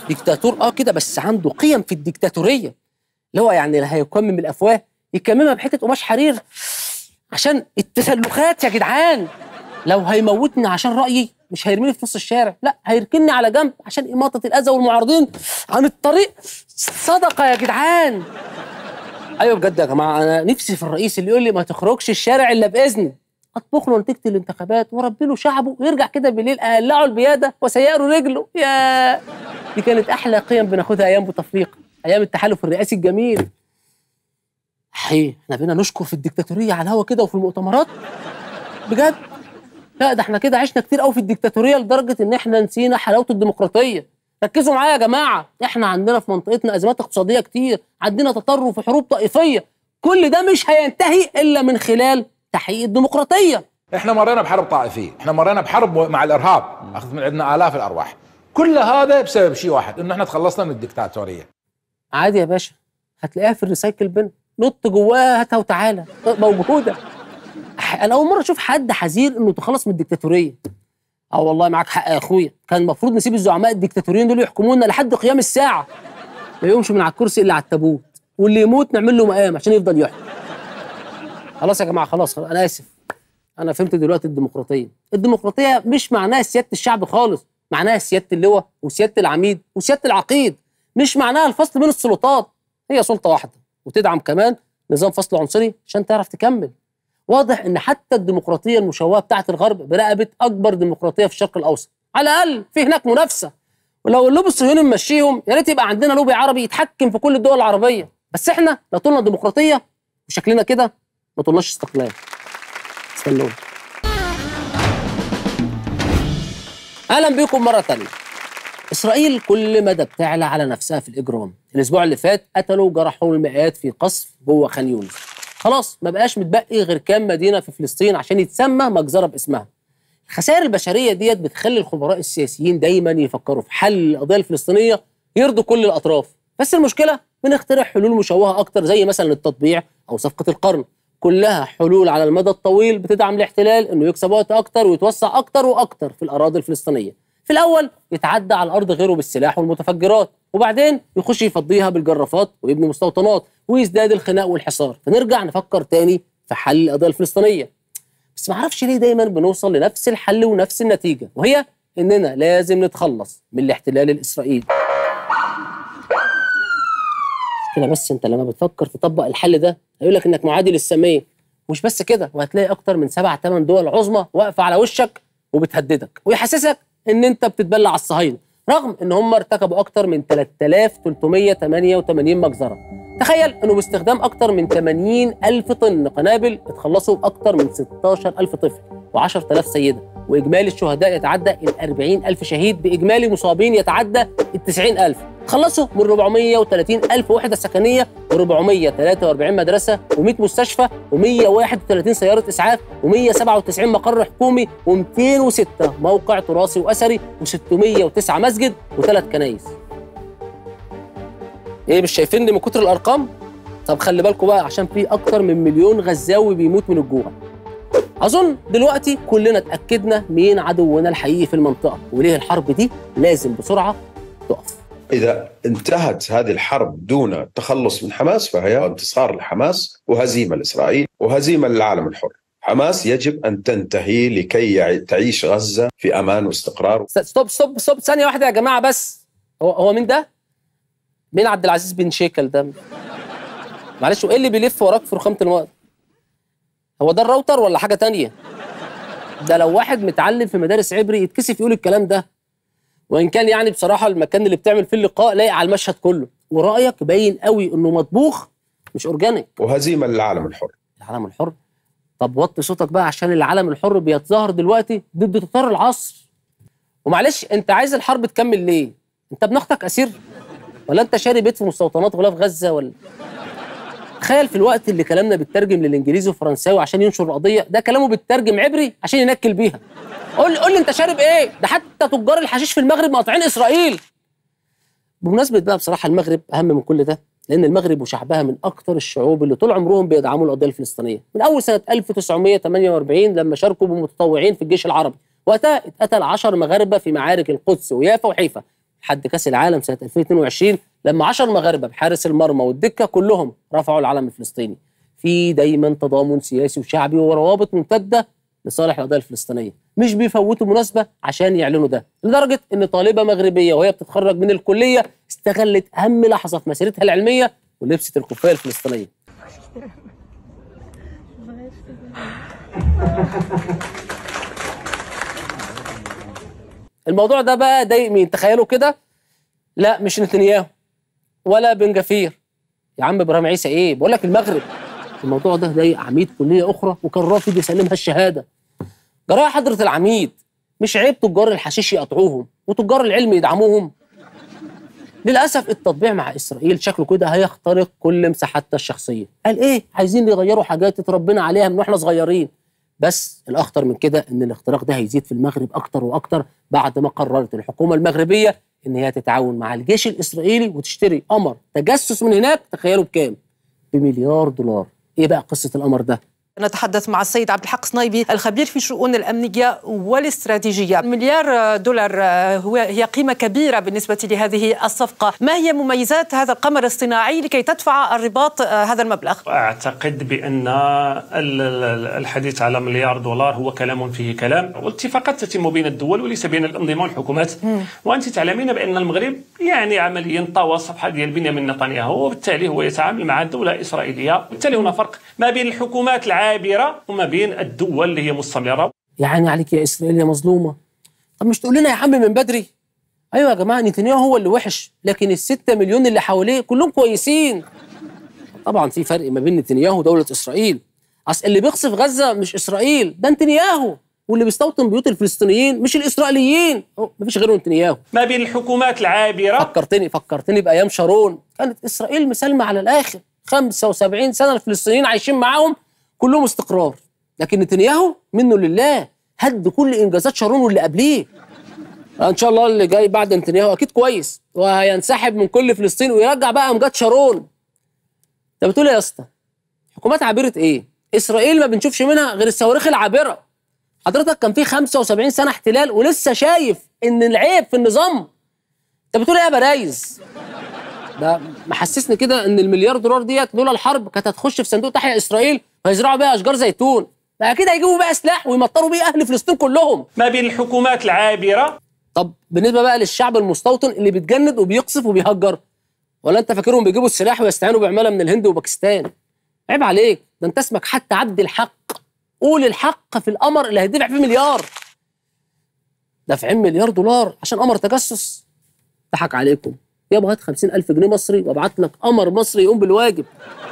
ديكتاتور اه كده بس عنده قيم في الديكتاتوريه اللي هو يعني اللي هيكمم الافواه يكممها بحته قماش حرير عشان التسلخات يا جدعان لو هيموتني عشان رايي مش هيرميني في نص الشارع لا هيركني على جنب عشان اماطه الاذى والمعارضين عن الطريق صدقه يا جدعان ايوه بجد يا جماعه انا نفسي في الرئيس اللي يقول لي ما تخرجش الشارع الا باذني اطبخ له نتيجه الانتخابات واربي له شعبه ويرجع كده بالليل اقلعه البياده وسيقر رجله يا دي كانت احلى قيم بناخدها ايام بوتفليقه ايام التحالف الرئاسي الجميل حقيقي احنا بقينا نشكر في الديكتاتوريه على الهوا كده وفي المؤتمرات بجد لا ده احنا كده عشنا كتير قوي في الديكتاتوريه لدرجه ان احنا نسينا حلاوه الديمقراطيه ركزوا معايا يا جماعه احنا عندنا في منطقتنا ازمات اقتصاديه كتير عندنا تطرف وحروب طائفيه كل ده مش هينتهي الا من خلال تحقيق الديمقراطيه احنا مرينا بحرب طائفيه احنا مرينا بحرب مع الارهاب اخذ من عندنا الاف الارواح كل هذا بسبب شيء واحد انه احنا تخلصنا من الدكتاتوريه عادي يا باشا هتلاقيها في الريسايكل بن نط جواها هاتها وتعالى موجوده انا اول مره اشوف حد حزين انه تخلص من الديكتاتوريه اه والله معاك حق يا اخويا كان المفروض نسيب الزعماء الديكتاتوريين دول يحكمونا لحد قيام الساعه ما يقومش من على الكرسي الا على التابوت واللي يموت نعمل له مقام عشان يفضل يحكم خلاص يا جماعه خلاص انا اسف انا فهمت دلوقتي الديمقراطيه الديمقراطيه مش معناها سياده الشعب خالص معناها سياده اللواء وسياده العميد وسياده العقيد مش معناها الفصل بين السلطات هي سلطه واحده وتدعم كمان نظام فصل عنصري عشان تعرف تكمل واضح ان حتى الديمقراطيه المشوهه بتاعه الغرب برقبه اكبر ديمقراطيه في الشرق الاوسط على الاقل في هناك منافسه ولو اللوبي الصهيوني ممشيهم يا ريت يبقى عندنا لوبي عربي يتحكم في كل الدول العربيه بس احنا لا طولنا ديمقراطيه بشكلنا كده ما طولناش استقلال استنوا اهلا بكم مره تانية اسرائيل كل مدى بتعلى على نفسها في الاجرام الاسبوع اللي فات قتلوا وجرحوا المئات في قصف جوه خان يونس خلاص ما بقاش متبقي غير كام مدينه في فلسطين عشان يتسمى مجزره باسمها الخسائر البشريه ديت بتخلي الخبراء السياسيين دايما يفكروا في حل القضيه الفلسطينيه يرضوا كل الاطراف بس المشكله بنخترع حلول مشوهه اكتر زي مثلا التطبيع او صفقه القرن كلها حلول على المدى الطويل بتدعم الاحتلال انه يكسب وقت اكتر ويتوسع اكتر واكتر في الاراضي الفلسطينيه في الاول يتعدى على الارض غيره بالسلاح والمتفجرات وبعدين يخش يفضيها بالجرافات ويبني مستوطنات ويزداد الخناق والحصار فنرجع نفكر تاني في حل القضيه الفلسطينيه بس ما اعرفش ليه دايما بنوصل لنفس الحل ونفس النتيجه وهي اننا لازم نتخلص من الاحتلال الاسرائيلي كده بس انت لما بتفكر تطبق الحل ده هيقول لك انك معادي للساميه مش بس كده وهتلاقي اكتر من سبع ثمان دول عظمى واقفه على وشك وبتهددك ويحسسك ان انت بتتبلع على الصهاينه رغم ان هم ارتكبوا اكتر من 3388 مجزره تخيل انه باستخدام اكتر من 80 الف طن قنابل اتخلصوا باكتر من 16 الف طفل و10000 سيده واجمالي الشهداء يتعدى ال 40 الف شهيد باجمالي مصابين يتعدى ال 90 الف خلصوا من 430 الف وحده سكنيه و443 مدرسه و100 مستشفى و131 سياره اسعاف و197 مقر حكومي و206 موقع تراثي واثري و609 مسجد وثلاث كنايس ايه مش شايفيني من كتر الارقام طب خلي بالكم بقى عشان في اكتر من مليون غزاوي بيموت من الجوع اظن دلوقتي كلنا اتاكدنا مين عدونا الحقيقي في المنطقه وليه الحرب دي لازم بسرعه تقف إذا انتهت هذه الحرب دون التخلص من حماس فهي انتصار لحماس وهزيمة لإسرائيل وهزيمة للعالم الحر حماس يجب أن تنتهي لكي يع- تعيش غزة في أمان واستقرار ستوب ستوب ستوب ثانيه واحده يا جماعه بس هو هو مين ده مين عبد العزيز بن شيكل ده معلش وايه اللي بيلف وراك في رخامه الوقت هو ده الراوتر ولا حاجه تانية ده لو واحد متعلم في مدارس عبري يتكسف يقول الكلام ده وان كان يعني بصراحه المكان اللي بتعمل فيه اللقاء لايق على المشهد كله ورايك باين قوي انه مطبوخ مش اورجانيك وهزيمة للعالم الحر العالم الحر طب وطي صوتك بقى عشان العالم الحر بيتظاهر دلوقتي ضد تتار العصر ومعلش انت عايز الحرب تكمل ليه انت ابن اختك اسير ولا انت شاري بيت في مستوطنات غلاف غزه ولا تخيل في الوقت اللي كلامنا بيترجم للانجليزي وفرنساوي عشان ينشر القضيه ده كلامه بيترجم عبري عشان ينكل بيها قول قول لي انت شارب ايه ده حتى تجار الحشيش في المغرب مقاطعين اسرائيل بمناسبه بقى بصراحه المغرب اهم من كل ده لان المغرب وشعبها من اكثر الشعوب اللي طول عمرهم بيدعموا القضيه الفلسطينيه من اول سنه 1948 لما شاركوا بمتطوعين في الجيش العربي وقتها اتقتل 10 مغاربه في معارك القدس ويافا وحيفا لحد كاس العالم سنه 2022 لما 10 مغاربه بحارس المرمى والدكه كلهم رفعوا العلم الفلسطيني في دايما تضامن سياسي وشعبي وروابط ممتده لصالح القضيه الفلسطينيه مش بيفوتوا مناسبه عشان يعلنوا ده لدرجه ان طالبه مغربيه وهي بتتخرج من الكليه استغلت اهم لحظه في مسيرتها العلميه ولبست الكوفيه الفلسطينيه الموضوع ده بقى ضايق مين تخيلوا كده لا مش نتنياهو ولا بن جفير يا عم ابراهيم عيسى ايه بقول لك المغرب الموضوع ده ضايق عميد كليه اخرى وكان رافض يسلمها الشهاده جرايه حضره العميد مش عيب تجار الحشيش يقطعوهم وتجار العلم يدعموهم للاسف التطبيع مع اسرائيل شكله كده هيخترق كل مساحاتنا الشخصيه قال ايه عايزين يغيروا حاجات اتربينا عليها من واحنا صغيرين بس الاخطر من كده ان الاختراق ده هيزيد في المغرب اكتر واكتر بعد ما قررت الحكومه المغربيه ان هي تتعاون مع الجيش الاسرائيلي وتشتري قمر تجسس من هناك تخيلوا بكام بمليار دولار ايه بقى قصه القمر ده نتحدث مع السيد عبد الحق صنايبي الخبير في الشؤون الامنيه والاستراتيجيه مليار دولار هو هي قيمه كبيره بالنسبه لهذه الصفقه ما هي مميزات هذا القمر الصناعي لكي تدفع الرباط هذا المبلغ اعتقد بان ال- ال- الحديث على مليار دولار هو كلام فيه كلام والاتفاقات تتم بين الدول وليس بين الانظمه والحكومات وانت تعلمين بان المغرب يعني عمليا طوى الصفحه ديال بنيامين نتنياهو وبالتالي هو يتعامل مع دوله اسرائيليه بالتالي هنا فرق ما بين الحكومات العابره وما بين الدول اللي هي مستمره يعني عليك يا اسرائيل يا مظلومه طب مش تقول لنا يا عم من بدري ايوه يا جماعه نتنياهو هو اللي وحش لكن الستة مليون اللي حواليه كلهم كويسين طبعا في فرق ما بين نتنياهو ودوله اسرائيل اصل اللي بيقصف غزه مش اسرائيل ده نتنياهو واللي بيستوطن بيوت الفلسطينيين مش الاسرائيليين هو مفيش غيره نتنياهو ما بين الحكومات العابره فكرتني فكرتني بايام شارون كانت اسرائيل مسالمه على الاخر 75 سنه الفلسطينيين عايشين معاهم كلهم استقرار لكن نتنياهو منه لله هد كل انجازات شارون واللي قبليه ان شاء الله اللي جاي بعد نتنياهو اكيد كويس وهينسحب من كل فلسطين ويرجع بقى امجاد شارون انت بتقول إيه يا اسطى حكومات عابره ايه اسرائيل ما بنشوفش منها غير الصواريخ العابره حضرتك كان في 75 سنه احتلال ولسه شايف ان العيب في النظام انت بتقول ايه يا برايز ده محسسني كده ان المليار دولار ديت لولا الحرب كانت هتخش في صندوق تحيا اسرائيل ويزرعوا بيها اشجار زيتون بقى كده هيجيبوا بقى سلاح ويمطروا بيه اهل فلسطين كلهم ما بين الحكومات العابره طب بالنسبه بقى للشعب المستوطن اللي بيتجند وبيقصف وبيهجر ولا انت فاكرهم بيجيبوا السلاح ويستعينوا بعماله من الهند وباكستان عيب عليك ده انت اسمك حتى عبد الحق قول الحق في القمر اللي هيدفع فيه مليار دافعين مليار دولار عشان قمر تجسس ضحك عليكم يابا هات 50000 جنيه مصري وابعت لك قمر مصري يقوم بالواجب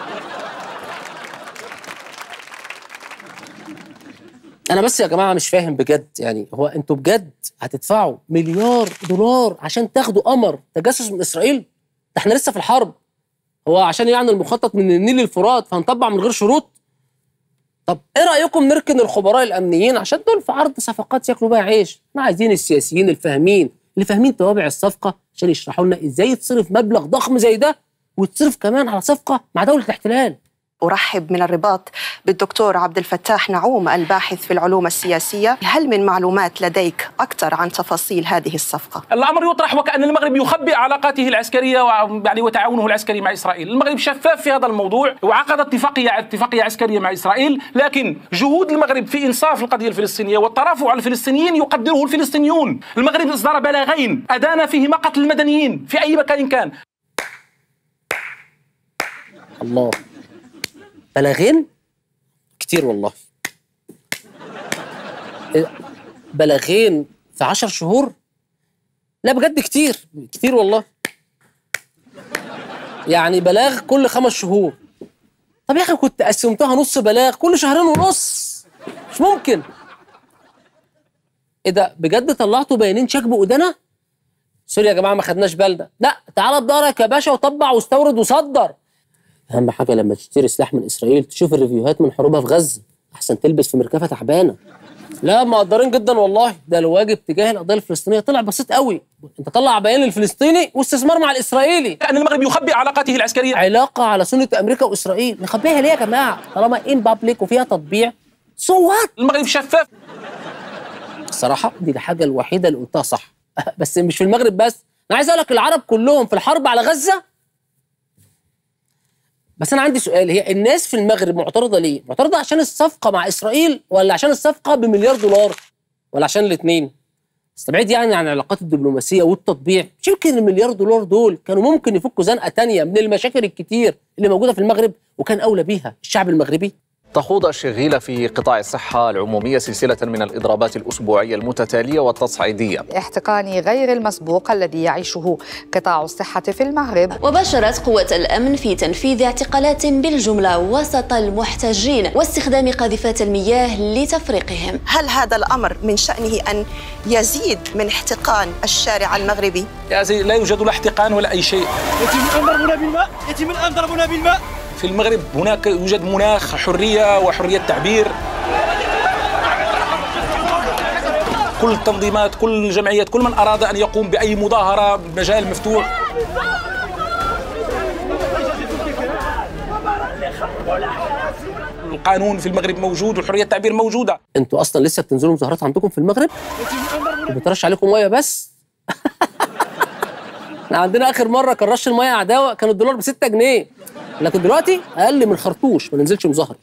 انا بس يا جماعه مش فاهم بجد يعني هو انتوا بجد هتدفعوا مليار دولار عشان تاخدوا قمر تجسس من اسرائيل ده احنا لسه في الحرب هو عشان يعني المخطط من النيل للفرات فهنطبع من غير شروط طب ايه رايكم نركن الخبراء الامنيين عشان دول في عرض صفقات ياكلوا بيها عيش احنا عايزين السياسيين الفاهمين اللي فاهمين توابع الصفقه عشان يشرحوا لنا ازاي يتصرف مبلغ ضخم زي ده ويتصرف كمان على صفقه مع دوله الاحتلال أرحب من الرباط بالدكتور عبد الفتاح نعوم الباحث في العلوم السياسية هل من معلومات لديك أكثر عن تفاصيل هذه الصفقة؟ الامر يطرح وكان المغرب يخبئ علاقاته العسكريه وع- يعني وتعاونه العسكري مع اسرائيل، المغرب شفاف في هذا الموضوع وعقد اتفاقيه اتفاقيه عسكريه مع اسرائيل، لكن جهود المغرب في انصاف القضيه الفلسطينيه والترافع على الفلسطينيين يقدره الفلسطينيون، المغرب اصدر بلاغين ادان فيهما قتل المدنيين في اي مكان كان، الله بلاغين كتير والله إيه، بلاغين في عشر شهور لا بجد كتير كتير والله يعني بلاغ كل خمس شهور طب يا اخي كنت قسمتها نص بلاغ كل شهرين ونص مش ممكن ايه ده بجد طلعتوا بيانين شك بودنا سوري يا جماعه ما خدناش بالنا لا تعالى بدارك يا باشا وطبع واستورد وصدر اهم حاجه لما تشتري سلاح من اسرائيل تشوف الريفيوهات من حروبها في غزه احسن تلبس في مركبه تعبانه لا مقدرين جدا والله ده الواجب تجاه القضيه الفلسطينيه طلع بسيط قوي انت طلع بيان الفلسطيني واستثمار مع الاسرائيلي كان المغرب يخبئ علاقاته العسكريه علاقه على سنه امريكا واسرائيل نخبيها ليه يا جماعه طالما ان بابليك وفيها تطبيع سو وات المغرب شفاف الصراحه دي الحاجه الوحيده اللي قلتها صح بس مش في المغرب بس انا عايز اقول لك العرب كلهم في الحرب على غزه بس انا عندي سؤال هي الناس في المغرب معترضه ليه؟ معترضه عشان الصفقه مع اسرائيل ولا عشان الصفقه بمليار دولار؟ ولا عشان الاثنين؟ استبعد يعني عن العلاقات الدبلوماسيه والتطبيع مش يمكن المليار دولار دول كانوا ممكن يفكوا زنقه تانية من المشاكل الكتير اللي موجوده في المغرب وكان اولى بيها الشعب المغربي تخوض الشغيلة في قطاع الصحة العمومية سلسلة من الإضرابات الأسبوعية المتتالية والتصعيدية احتقان غير المسبوق الذي يعيشه قطاع الصحة في المغرب وبشرت قوة الأمن في تنفيذ اعتقالات بالجملة وسط المحتجين واستخدام قاذفات المياه لتفريقهم هل هذا الأمر من شأنه أن يزيد من احتقان الشارع المغربي؟ يا سيدي لا يوجد لا احتقان ولا أي شيء يتم الآن ضربنا بالماء يتم الآن ضربنا بالماء في المغرب هناك يوجد مناخ حرية وحرية تعبير كل التنظيمات كل الجمعيات كل من أراد أن يقوم بأي مظاهرة بمجال مفتوح القانون في المغرب موجود وحرية التعبير موجودة انتوا اصلا لسه بتنزلوا مظاهرات عندكم في المغرب وبترش عليكم ميه بس احنا عندنا اخر مره كان رش الميه عداوه كان الدولار ب 6 جنيه لكن دلوقتي اقل من خرطوش ما ننزلش مظاهره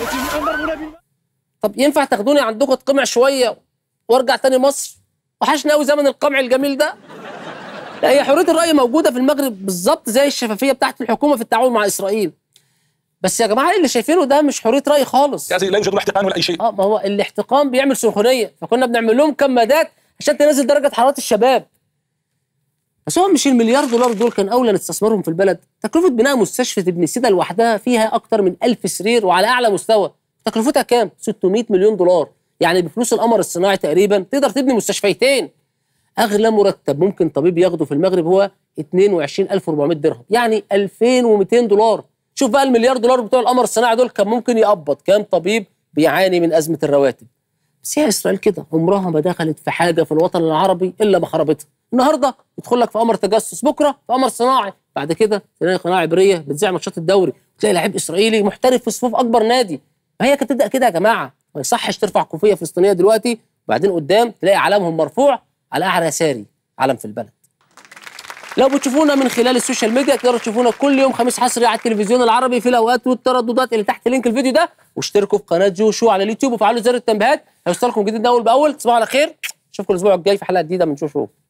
طب ينفع تاخدوني عندكم اتقمع شويه وارجع تاني مصر وحشنا قوي زمن القمع الجميل ده لا هي حريه الراي موجوده في المغرب بالظبط زي الشفافيه بتاعت الحكومه في التعامل مع اسرائيل بس يا جماعه اللي شايفينه ده مش حريه راي خالص يا سيدي لا يوجد لا احتقان ولا أي شيء اه ما هو الاحتقان بيعمل سخونيه فكنا بنعمل لهم كمادات عشان تنزل درجه حراره الشباب بس هو مش المليار دولار دول كان اولى نستثمرهم في البلد تكلفه بناء مستشفى ابن سيدا لوحدها فيها اكتر من 1000 سرير وعلى اعلى مستوى تكلفتها كام 600 مليون دولار يعني بفلوس القمر الصناعي تقريبا تقدر تبني مستشفيتين اغلى مرتب ممكن طبيب ياخده في المغرب هو 22400 درهم يعني 2200 دولار شوف بقى المليار دولار بتوع القمر الصناعي دول كان ممكن يقبض كام طبيب بيعاني من ازمه الرواتب بس هي اسرائيل كده عمرها ما دخلت في حاجه في الوطن العربي الا ما خربتها النهارده يدخل لك في قمر تجسس بكره في قمر صناعي بعد كده تلاقي قناه عبريه بتذيع ماتشات الدوري تلاقي لعيب اسرائيلي محترف في صفوف اكبر نادي ما هي كانت تبدا كده يا جماعه ما يصحش ترفع كوفيه فلسطينيه دلوقتي وبعدين قدام تلاقي علمهم مرفوع على اعلى ساري علم في البلد لو بتشوفونا من خلال السوشيال ميديا تقدروا تشوفونا كل يوم خميس حصري على التلفزيون العربي في الاوقات والترددات اللي تحت لينك الفيديو ده واشتركوا في قناه جو شو على اليوتيوب وفعلوا زر التنبيهات هيوصلكم جديد اول باول تصبحوا على خير اشوفكم الاسبوع الجاي في حلقه جديده من جو شو